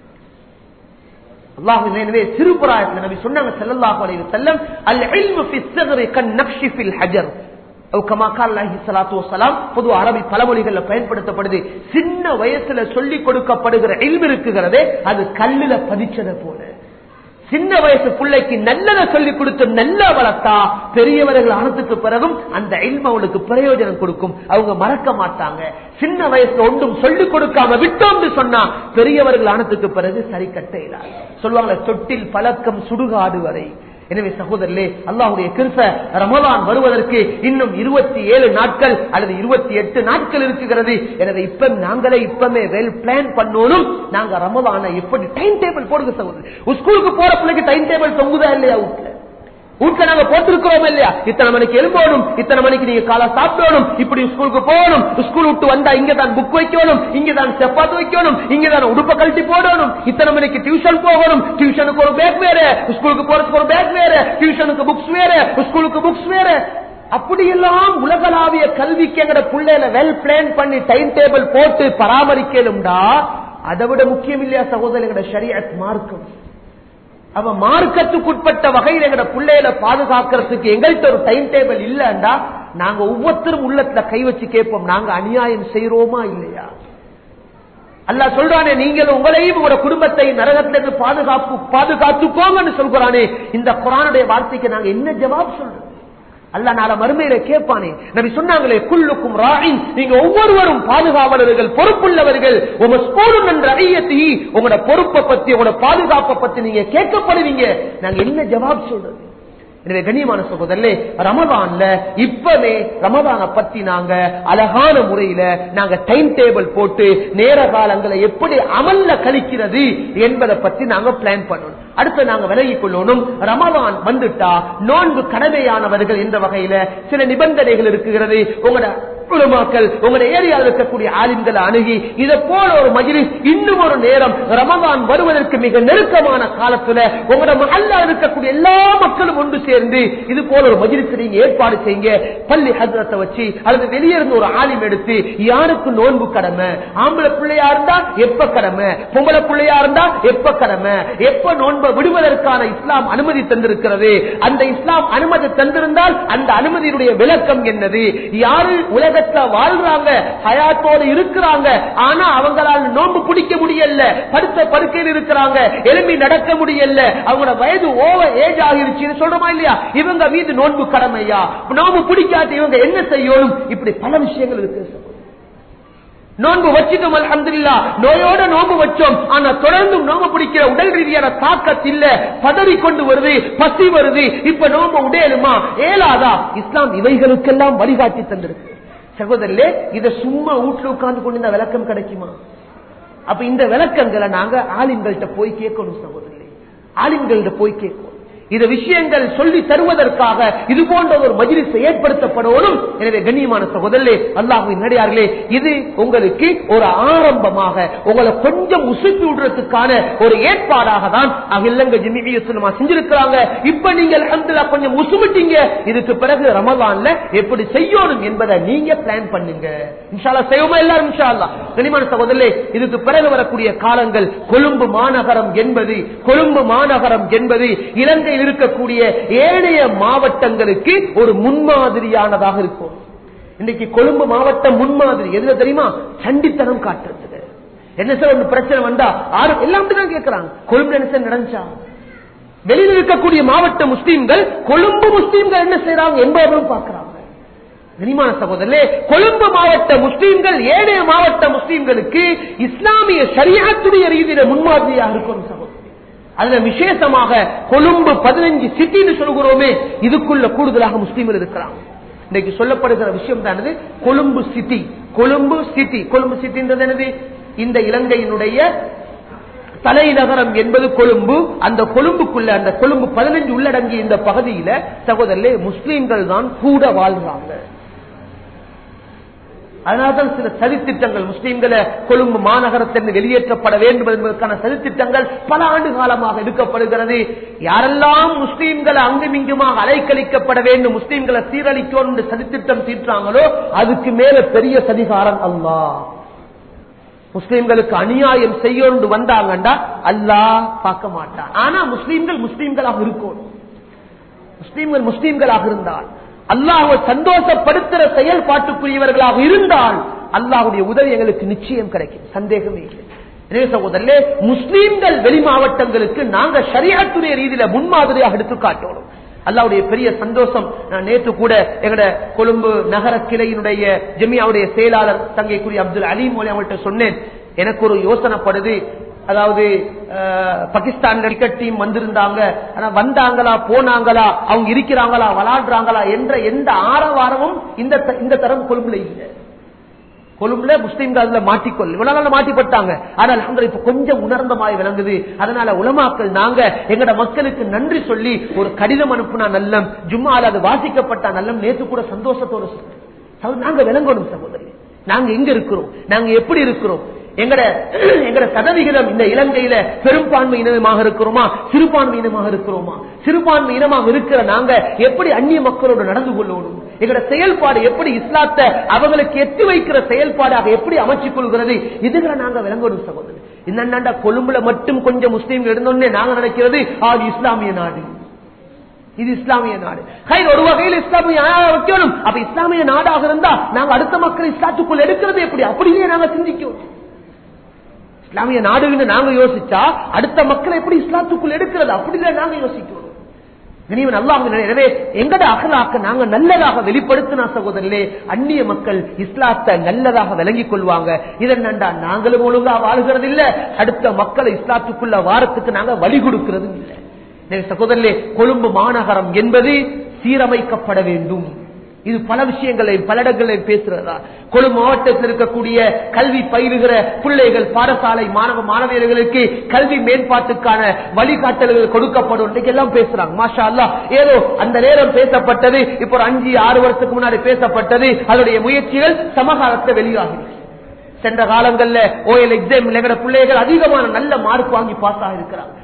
அல்லாஹ் எனவே சிறுபுராயத்தில் நபி சொன்னாங்க ஸல்லல்லாஹு அலைஹி வஸல்லம் அல் இல்மு ஃபி ஸிக்ரி கன் நக்ஷி ஃபில் ஹஜர் அவு கமா கால் அலைஹி ஸலாத்து வஸலாம் பொது அரபி பழமொழிகள்ல பயன்படுத்தப்படுது சின்ன வயசுல சொல்லி கொடுக்கப்படுகிற இல்மு இருக்குகிறதே அது கல்லுல பதிச்சதை போல சின்ன வயசு பிள்ளைக்கு நல்லதை சொல்லி கொடுத்து நல்லா வளர்த்தா பெரியவர்கள் ஆனதுக்கு பிறகும் அந்த இல்ம அவளுக்கு பிரயோஜனம் கொடுக்கும் அவங்க மறக்க மாட்டாங்க சின்ன வயசுல ஒன்றும் சொல்லிக் கொடுக்காம விட்டோம்னு சொன்னா பெரியவர்கள் ஆனதுக்கு பிறகு சரி கட்டையில சொல்லுவாங்க தொட்டில் பழக்கம் சுடுகாடு வரை எனவே சகோதரர்களே அல்லாஹுடைய கிருப்ப ரமலான் வருவதற்கு இன்னும் இருபத்தி ஏழு நாட்கள் அல்லது இருபத்தி எட்டு நாட்கள் இருக்குகிறது எனவே இப்ப நாங்களே இப்பமே வெல் பிளான் பண்ணணும் நாங்க ரமலான எப்படி டைம் டேபிள் போடுங்க சகோதரர் ஸ்கூலுக்கு போற பிள்ளைக்கு டைம் டேபிள் தொங்குதா இல்லையா வீட்டுல வீட்டுல நாங்க போட்டிருக்கிறோம் இல்லையா இத்தனை மணிக்கு எழும்பணும் இத்தனை மணிக்கு நீங்க காலை சாப்பிடணும் இப்படி ஸ்கூலுக்கு போகணும் ஸ்கூல் விட்டு வந்தா இங்க தான் புக் வைக்கணும் இங்க தான் செப்பாத்து வைக்கணும் இங்க தான் உடுப்ப கழட்டி போடணும் இத்தனை மணிக்கு டியூஷன் போகணும் டியூஷனுக்கு ஒரு பேக் வேற ஸ்கூலுக்கு போறதுக்கு ஒரு பேக் வேற டியூஷனுக்கு புக்ஸ் வேற ஸ்கூலுக்கு புக்ஸ் வேற அப்படியெல்லாம் உலகளாவிய கல்விக்கு எங்கட பிள்ளைல வெல் பிளான் பண்ணி டைம் டேபிள் போட்டு பராமரிக்கலும்டா அதை விட முக்கியம் இல்லையா சகோதரர்களோட ஷரியத் மார்க்கம் அவ மார்க்கத்துக்குட்பட்ட வகையில் எங்கட பிள்ளைகளை பாதுகாக்கிறதுக்கு எங்கள்கிட்ட ஒரு டைம் டேபிள் இல்லண்டா நாங்க ஒவ்வொருத்தரும் உள்ளத்துல கை வச்சு கேட்போம் நாங்க அநியாயம் செய்யறோமா இல்லையா அல்ல சொல்றானே நீங்கள் உங்களையும் உங்களோட குடும்பத்தை நரகத்திலிருந்து பாதுகாப்பு பாதுகாத்துக்கோங்கன்னு சொல்றானே இந்த குரானுடைய வார்த்தைக்கு நாங்க என்ன ஜவாப் சொல்றோம் அல்ல நாள மறுமையில கேட்பானே நபி சொன்னாங்களே குல்லுக்கும் ராயின் நீங்க ஒவ்வொருவரும் பாதுகாவலர்கள் பொறுப்புள்ளவர்கள் உங்க ஸ்கூலும் என்ற ஐயத்தி உங்களோட பொறுப்பை பத்தி உங்களோட பாதுகாப்பை பத்தி நீங்க கேட்கப்படுவீங்க நாங்க என்ன ஜவாப் சொல்றது எனவே கண்ணியமான சகோதரே ரமதான்ல இப்பவே ரமதான பத்தி நாங்க அழகான முறையில நாங்க டைம் டேபிள் போட்டு நேர காலங்களை எப்படி அமல்ல கழிக்கிறது என்பதை பத்தி நாங்க பிளான் பண்ணணும் அடுத்து நாங்க விலகிக் கொள்ளணும் ரமதான் வந்துட்டா நோன்பு கடமையானவர்கள் என்ற வகையில சில நிபந்தனைகள் இருக்குகிறது உங்களோட உலமாக்கள் உங்களுடைய ஏரியாவில் இருக்கக்கூடிய ஆலிம்களை அணுகி இதை போல ஒரு மஜிலிஸ் இன்னும் ஒரு நேரம் ரமதான் வருவதற்கு மிக நெருக்கமான காலத்துல உங்களோட மகல்ல இருக்கக்கூடிய எல்லா மக்களும் ஒன்று சேர்ந்து இது போல ஒரு மஜிலிஸ் நீங்க ஏற்பாடு செய்யுங்க பள்ளி ஹசரத்தை வச்சு அல்லது வெளியே இருந்து ஒரு ஆலிம் எடுத்து யாருக்கு நோன்பு கடமை ஆம்பளை பிள்ளையா இருந்தா எப்ப கடமை பொம்பளை பிள்ளையா இருந்தா எப்ப கடமை எப்ப நோன்பை விடுவதற்கான இஸ்லாம் அனுமதி தந்திருக்கிறது அந்த இஸ்லாம் அனுமதி தந்திருந்தால் அந்த அனுமதியினுடைய விளக்கம் என்னது யாரு உலக உலகத்துல வாழ்றாங்க ஹயாத்தோடு இருக்கிறாங்க ஆனா அவங்களால நோன்பு பிடிக்க முடியல படுத்த படுக்கையில் இருக்கிறாங்க எலும்பி நடக்க முடியல அவங்களோட வயது ஓவர் ஏஜ் ஆகிருச்சுன்னு சொல்றோமா இல்லையா இவங்க மீது நோன்பு கடமையா நோன்பு பிடிக்காத இவங்க என்ன செய்யணும் இப்படி பல விஷயங்கள் இருக்கு நோன்பு வச்சிட்டோம் அல்ஹம்துலில்லாஹ் நோயோட நோன்பு வச்சோம் ஆனா தொடர்ந்து நோன்பு பிடிக்கிற உடல் ரீதியான தாக்கத்தில்ல பதறி கொண்டு வருது பசி வருது இப்ப நோன்பு உடையலுமா ஏலாதா இஸ்லாம் இவைகளுக்கெல்லாம் வழிகாட்டி தந்திருக்கு சகோதரர்களே இத சும்மா வீட்டுல உட்கார்ந்து கொண்டு இந்த விளக்கம் கிடைக்குமா அப்ப இந்த விளக்கங்களை நாங்க ஆலிம்கள்ட்ட போய் கேட்கணும் சகோதரர்களே ஆலிம்கள்ட்ட போய் கேட்கணும் இந்த விஷயங்கள் சொல்லி தருவதற்காக இது போன்ற ஒரு மஜிலிஸ் ஏற்படுத்தப்படணும் எனவே கண்ணியமான சகோதரே அல்லாஹுவின் நடிகார்களே இது உங்களுக்கு ஒரு ஆரம்பமாக உங்களை கொஞ்சம் உசுப்பி விடுறதுக்கான ஒரு ஏற்பாடாக தான் அகிலங்க ஜிமிவியமா செஞ்சிருக்கிறாங்க இப்ப நீங்க அல்ஹம்துலில்லாஹ் கொஞ்சம் உசுமிட்டீங்க இதுக்கு பிறகு ரமலான்ல எப்படி செய்யணும் என்பதை நீங்க பிளான் பண்ணுங்க இன்ஷால்லா செய்வோமா எல்லாரும் இன்ஷால்லா கனிமான சகோதரே இதுக்கு பிறகு வரக்கூடிய காலங்கள் கொழும்பு மாநகரம் என்பது கொழும்பு மாநகரம் என்பது இலங்கையில் இருக்கக்கூடிய ஏனைய மாவட்டங்களுக்கு ஒரு முன்மாதிரியானதாக இருக்கும் இன்னைக்கு கொழும்பு மாவட்டம் முன்மாதிரி எதுல தெரியுமா சண்டித்தனம் காட்டுறது என்ன சார் ஒண்ணு பிரச்சனை வந்தா ஆறு எல்லாம் தான் கேட்கிறாங்க கொழும்புல என்ன சார் நடந்துச்சா வெளியில் இருக்கக்கூடிய மாவட்ட முஸ்லீம்கள் கொழும்பு முஸ்லீம்கள் என்ன செய்யறாங்க என்பவர்களும் பார்க்கிறாங்க கனிமான சகோதரே கொழும்பு மாவட்ட முஸ்லீம்கள் ஏனைய மாவட்ட முஸ்லீம்களுக்கு இஸ்லாமிய சரியாத்துடைய ரீதியில முன்மாதிரியாக இருக்கும் சகோதரர் அதுல விசேஷமாக கொழும்பு பதினஞ்சு சிட்டின்னு சொல்கிறோமே இதுக்குள்ள கூடுதலாக முஸ்லீம்கள் இருக்கிறாங்க இன்னைக்கு சொல்லப்படுகிற விஷயம் தானது கொழும்பு சிட்டி கொழும்பு சிட்டி கொழும்பு சிட்டின்றது என்னது இந்த இலங்கையினுடைய தலைநகரம் என்பது கொழும்பு அந்த கொழும்புக்குள்ள அந்த கொழும்பு பதினஞ்சு உள்ளடங்கிய இந்த பகுதியில சகோதரர்களே முஸ்லீம்கள் தான் கூட வாழ்றாங்க அதனால்தான் சில சதித்திட்டங்கள் முஸ்லீம்களை கொழும்பு மாநகரத்திலிருந்து வெளியேற்றப்பட வேண்டும் என்பதற்கான சதித்திட்டங்கள் பல ஆண்டு காலமாக எடுக்கப்படுகிறது யாரெல்லாம் முஸ்லீம்களை அங்குமிங்குமாக அலைக்கழிக்கப்பட வேண்டும் முஸ்லீம்களை சீரழிக்கணும் என்று சதித்திட்டம் தீர்த்தாங்களோ அதுக்கு மேல பெரிய சதிகாரம் அல்லாஹ் முஸ்லீம்களுக்கு அநியாயம் செய்யணும் வந்தாங்கண்டா அல்லாஹ் பார்க்க மாட்டான் ஆனா முஸ்லீம்கள் முஸ்லீம்களாக இருக்கணும் முஸ்லீம்கள் முஸ்லீம்களாக இருந்தால் அல்லாஹை சந்தோஷப்படுத்துற செயல்பாட்டுக்குரியவர்களாக இருந்தால் அல்லாஹுடைய உதவி எங்களுக்கு நிச்சயம் கிடைக்கும் சந்தேகமே இல்லை எனவே சகோதரர்களே முஸ்லீம்கள் வெளி மாவட்டங்களுக்கு நாங்க சரியாத்துடைய ரீதியில முன்மாதிரியாக எடுத்து காட்டணும் அல்லாவுடைய பெரிய சந்தோஷம் நான் நேற்று கூட எங்கட கொழும்பு நகர கிளையினுடைய ஜெமியாவுடைய செயலாளர் தங்கைக்குரிய அப்துல் அலீம் மொழி அவங்கள்ட்ட சொன்னேன் எனக்கு ஒரு யோசனைப்படுது அதாவது பாகிஸ்தான் கிரிக்கெட் டீம் வந்திருந்தாங்க ஆனா வந்தாங்களா போனாங்களா அவங்க இருக்கிறாங்களா விளாடுறாங்களா என்ற எந்த ஆரவாரமும் இந்த இந்த தரம் கொழும்புல இல்லை கொழும்புல முஸ்லீம்கள் அதுல மாட்டிக்கொள் இவ்வளவு நாள் மாட்டிப்பட்டாங்க ஆனால் நாங்கள் இப்ப கொஞ்சம் உணர்ந்தமாய் விளங்குது அதனால உலமாக்கள் நாங்க எங்கட மக்களுக்கு நன்றி சொல்லி ஒரு கடிதம் அனுப்புனா நல்லம் ஜும்மால அது வாசிக்கப்பட்டா நல்லம் நேற்று கூட சந்தோஷத்தோட சொன்னேன் நாங்க விளங்கணும் சகோதரி நாங்க எங்க இருக்கிறோம் நாங்க எப்படி இருக்கிறோம் எங்கட எங்கட சதவிகிதம் இந்த இலங்கையில பெரும்பான்மை இனமாக இருக்கிறோமா சிறுபான்மை இனமாக இருக்கிறோமா சிறுபான்மை இனமாக இருக்கிற நாங்க எப்படி அந்நிய மக்களோடு நடந்து கொள்ளணும் எங்கட செயல்பாடு எப்படி இஸ்லாத்தை அவங்களுக்கு எட்டி வைக்கிற செயல்பாடாக எப்படி அமைச்சுக் கொள்கிறது இதுகளை நாங்க விளங்கணும் சகோதரி இந்த கொழும்புல மட்டும் கொஞ்சம் முஸ்லீம்கள் இருந்தோன்னே நாங்க நினைக்கிறது ஆது இஸ்லாமிய நாடு இது இஸ்லாமிய நாடு கை ஒரு வகையில் இஸ்லாமிய வைக்கணும் அப்ப இஸ்லாமிய நாடாக இருந்தா நாங்க அடுத்த மக்கள் இஸ்லாத்துக்குள் எடுக்கிறது எப்படி அப்படியே நாங்க சிந்திக்கணும் இஸ்லாமிய நாடுன்னு நாங்க யோசிச்சா அடுத்த மக்களை எப்படி இஸ்லாத்துக்குள் எடுக்கிறது அப்படி நாங்க யோசிக்கணும் இனிவன் அல்லாஹ் எனவே எங்கட அகலாக்க நாங்க நல்லதாக வெளிப்படுத்தினா சகோதரர்களே அந்நிய மக்கள் இஸ்லாத்தை நல்லதாக விளங்கிக் கொள்வாங்க இதென்னண்டா நாங்களும் ஒழுங்கா வாழ்கிறது இல்ல அடுத்த மக்களை இஸ்லாத்துக்குள்ள வாரத்துக்கு நாங்க வழி கொடுக்கிறது இல்லை சகோதரர்களே கொழும்பு மாநகரம் என்பது சீரமைக்கப்பட வேண்டும் இது பல விஷயங்களை பல இடங்களில் பேசுறதா கொழும்பு மாவட்டத்தில் இருக்கக்கூடிய கல்வி பயிலுகிற பிள்ளைகள் பாடசாலை மாணவ மாணவியர்களுக்கு கல்வி மேம்பாட்டுக்கான வழிகாட்டல்கள் கொடுக்கப்படும் இன்னைக்கு எல்லாம் பேசுறாங்க மாஷா அல்லா ஏதோ அந்த நேரம் பேசப்பட்டது இப்போ ஒரு அஞ்சு ஆறு வருஷத்துக்கு முன்னாடி பேசப்பட்டது அதனுடைய முயற்சிகள் சமகாலத்தை வெளியாகி சென்ற காலங்கள்ல ஓஎல் எக்ஸாம் எங்கட பிள்ளைகள் அதிகமான நல்ல மார்க் வாங்கி பாஸ் ஆகிருக்கிறாங்க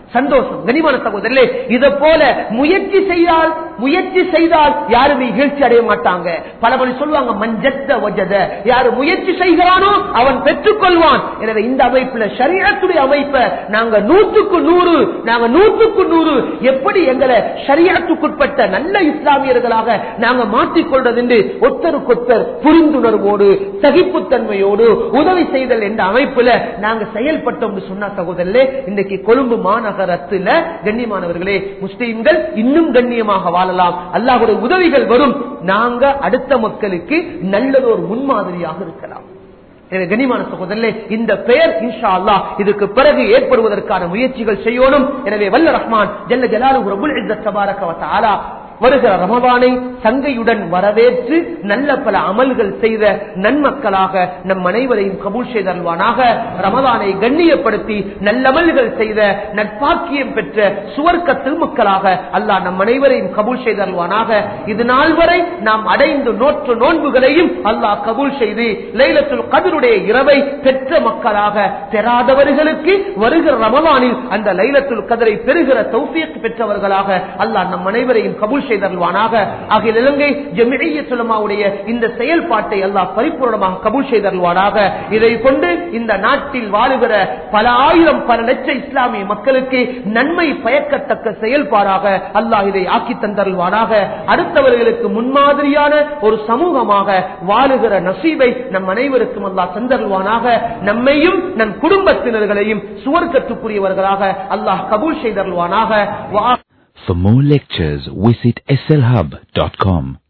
சந்தோஷம் கனிமான சகோதரர்களே இதை போல முயற்சி செய்தால் முயற்சி செய்தால் யாருமே இகழ்ச்சி அடைய மாட்டாங்க பல மணி சொல்லுவாங்க மஞ்சத்த வஜத யாரு முயற்சி செய்கிறானோ அவன் பெற்றுக் கொள்வான் எனவே இந்த அமைப்புல சரியத்துடைய அமைப்பை நாங்க நூற்றுக்கு நூறு நாங்க நூற்றுக்கு நூறு எப்படி எங்களை சரியத்துக்குட்பட்ட நல்ல இஸ்லாமியர்களாக நாங்க மாற்றிக்கொள்றது என்று ஒத்தருக்கொத்தர் புரிந்துணர்வோடு சகிப்புத்தன்மையோடு உதவி செய்தல் என்ற அமைப்புல நாங்க செயல்பட்டோம் என்று சொன்ன சகோதரர்களே இன்றைக்கு கொழும்பு மாநகரத்துல கண்ணியமானவர்களே முஸ்லீம்கள் இன்னும் கண்ணியமாக வாழலாம் அல்லாஹுடைய உதவிகள் வரும் நாங்க அடுத்த மக்களுக்கு நல்லதொரு முன்மாதிரியாக இருக்கலாம் எனவே கனிமான சகோதரர்களே இந்த பெயர் இன்ஷா அல்லாஹ் இதுக்கு பிறகு ஏற்படுவதற்கான முயற்சிகள் செய்யணும் எனவே வல்ல ரஹ்மான் ஜல்ல ஜலாலு ரபுல் இஸ்ஸத் தபாரக வ தஆலா வருகிற ரமபானை சங்கையுடன் வரவேற்று நல்ல பல அமல்கள் செய்த நன்மக்களாக நம் அனைவரையும் கபூல் செய்தல்வானாக ரமதானை கண்ணியப்படுத்தி நல்லமல்கள் செய்த நட்பாக்கியம் பெற்ற சுவர்க்க திருமக்களாக அல்லாஹ் நம் அனைவரையும் கபூல் செய்தல்வானாக இது நாள் வரை நாம் அடைந்து நோற்று நோன்புகளையும் அல்லாஹ் கபூல் செய்து லைலத்துல் கதருடைய இரவை பெற்ற மக்களாக பெறாதவர்களுக்கு வருகிற ரமலானில் அந்த லைலத்துல் கதரை பெறுகிற தௌஃபியக் பெற்றவர்களாக அல்லாஹ் நம் அனைவரையும் கபூல் செய்தருள்வானாக ஆகிய இலங்கை ஜெமிழிய சுலமாவுடைய இந்த செயல்பாட்டை அல்லாஹ் பரிபூர்ணமாக கபூல் செய்தருள்வானாக இதை கொண்டு இந்த நாட்டில் வாழுகிற பல ஆயிரம் பல லட்ச இஸ்லாமிய மக்களுக்கு நன்மை பயக்கத்தக்க செயல்பாடாக அல்லாஹ் இதை ஆக்கி தந்தருள்வானாக அடுத்தவர்களுக்கு முன்மாதிரியான ஒரு சமூகமாக வாழுகிற நசீபை நம் அனைவருக்கும் அல்லாஹ் தந்தருள்வானாக நம்மையும் நம் குடும்பத்தினர்களையும் சுவர்க்கத்துக்குரியவர்களாக அல்லாஹ் கபூல் செய்தருள்வானாக வா For more lectures, visit slhub.com.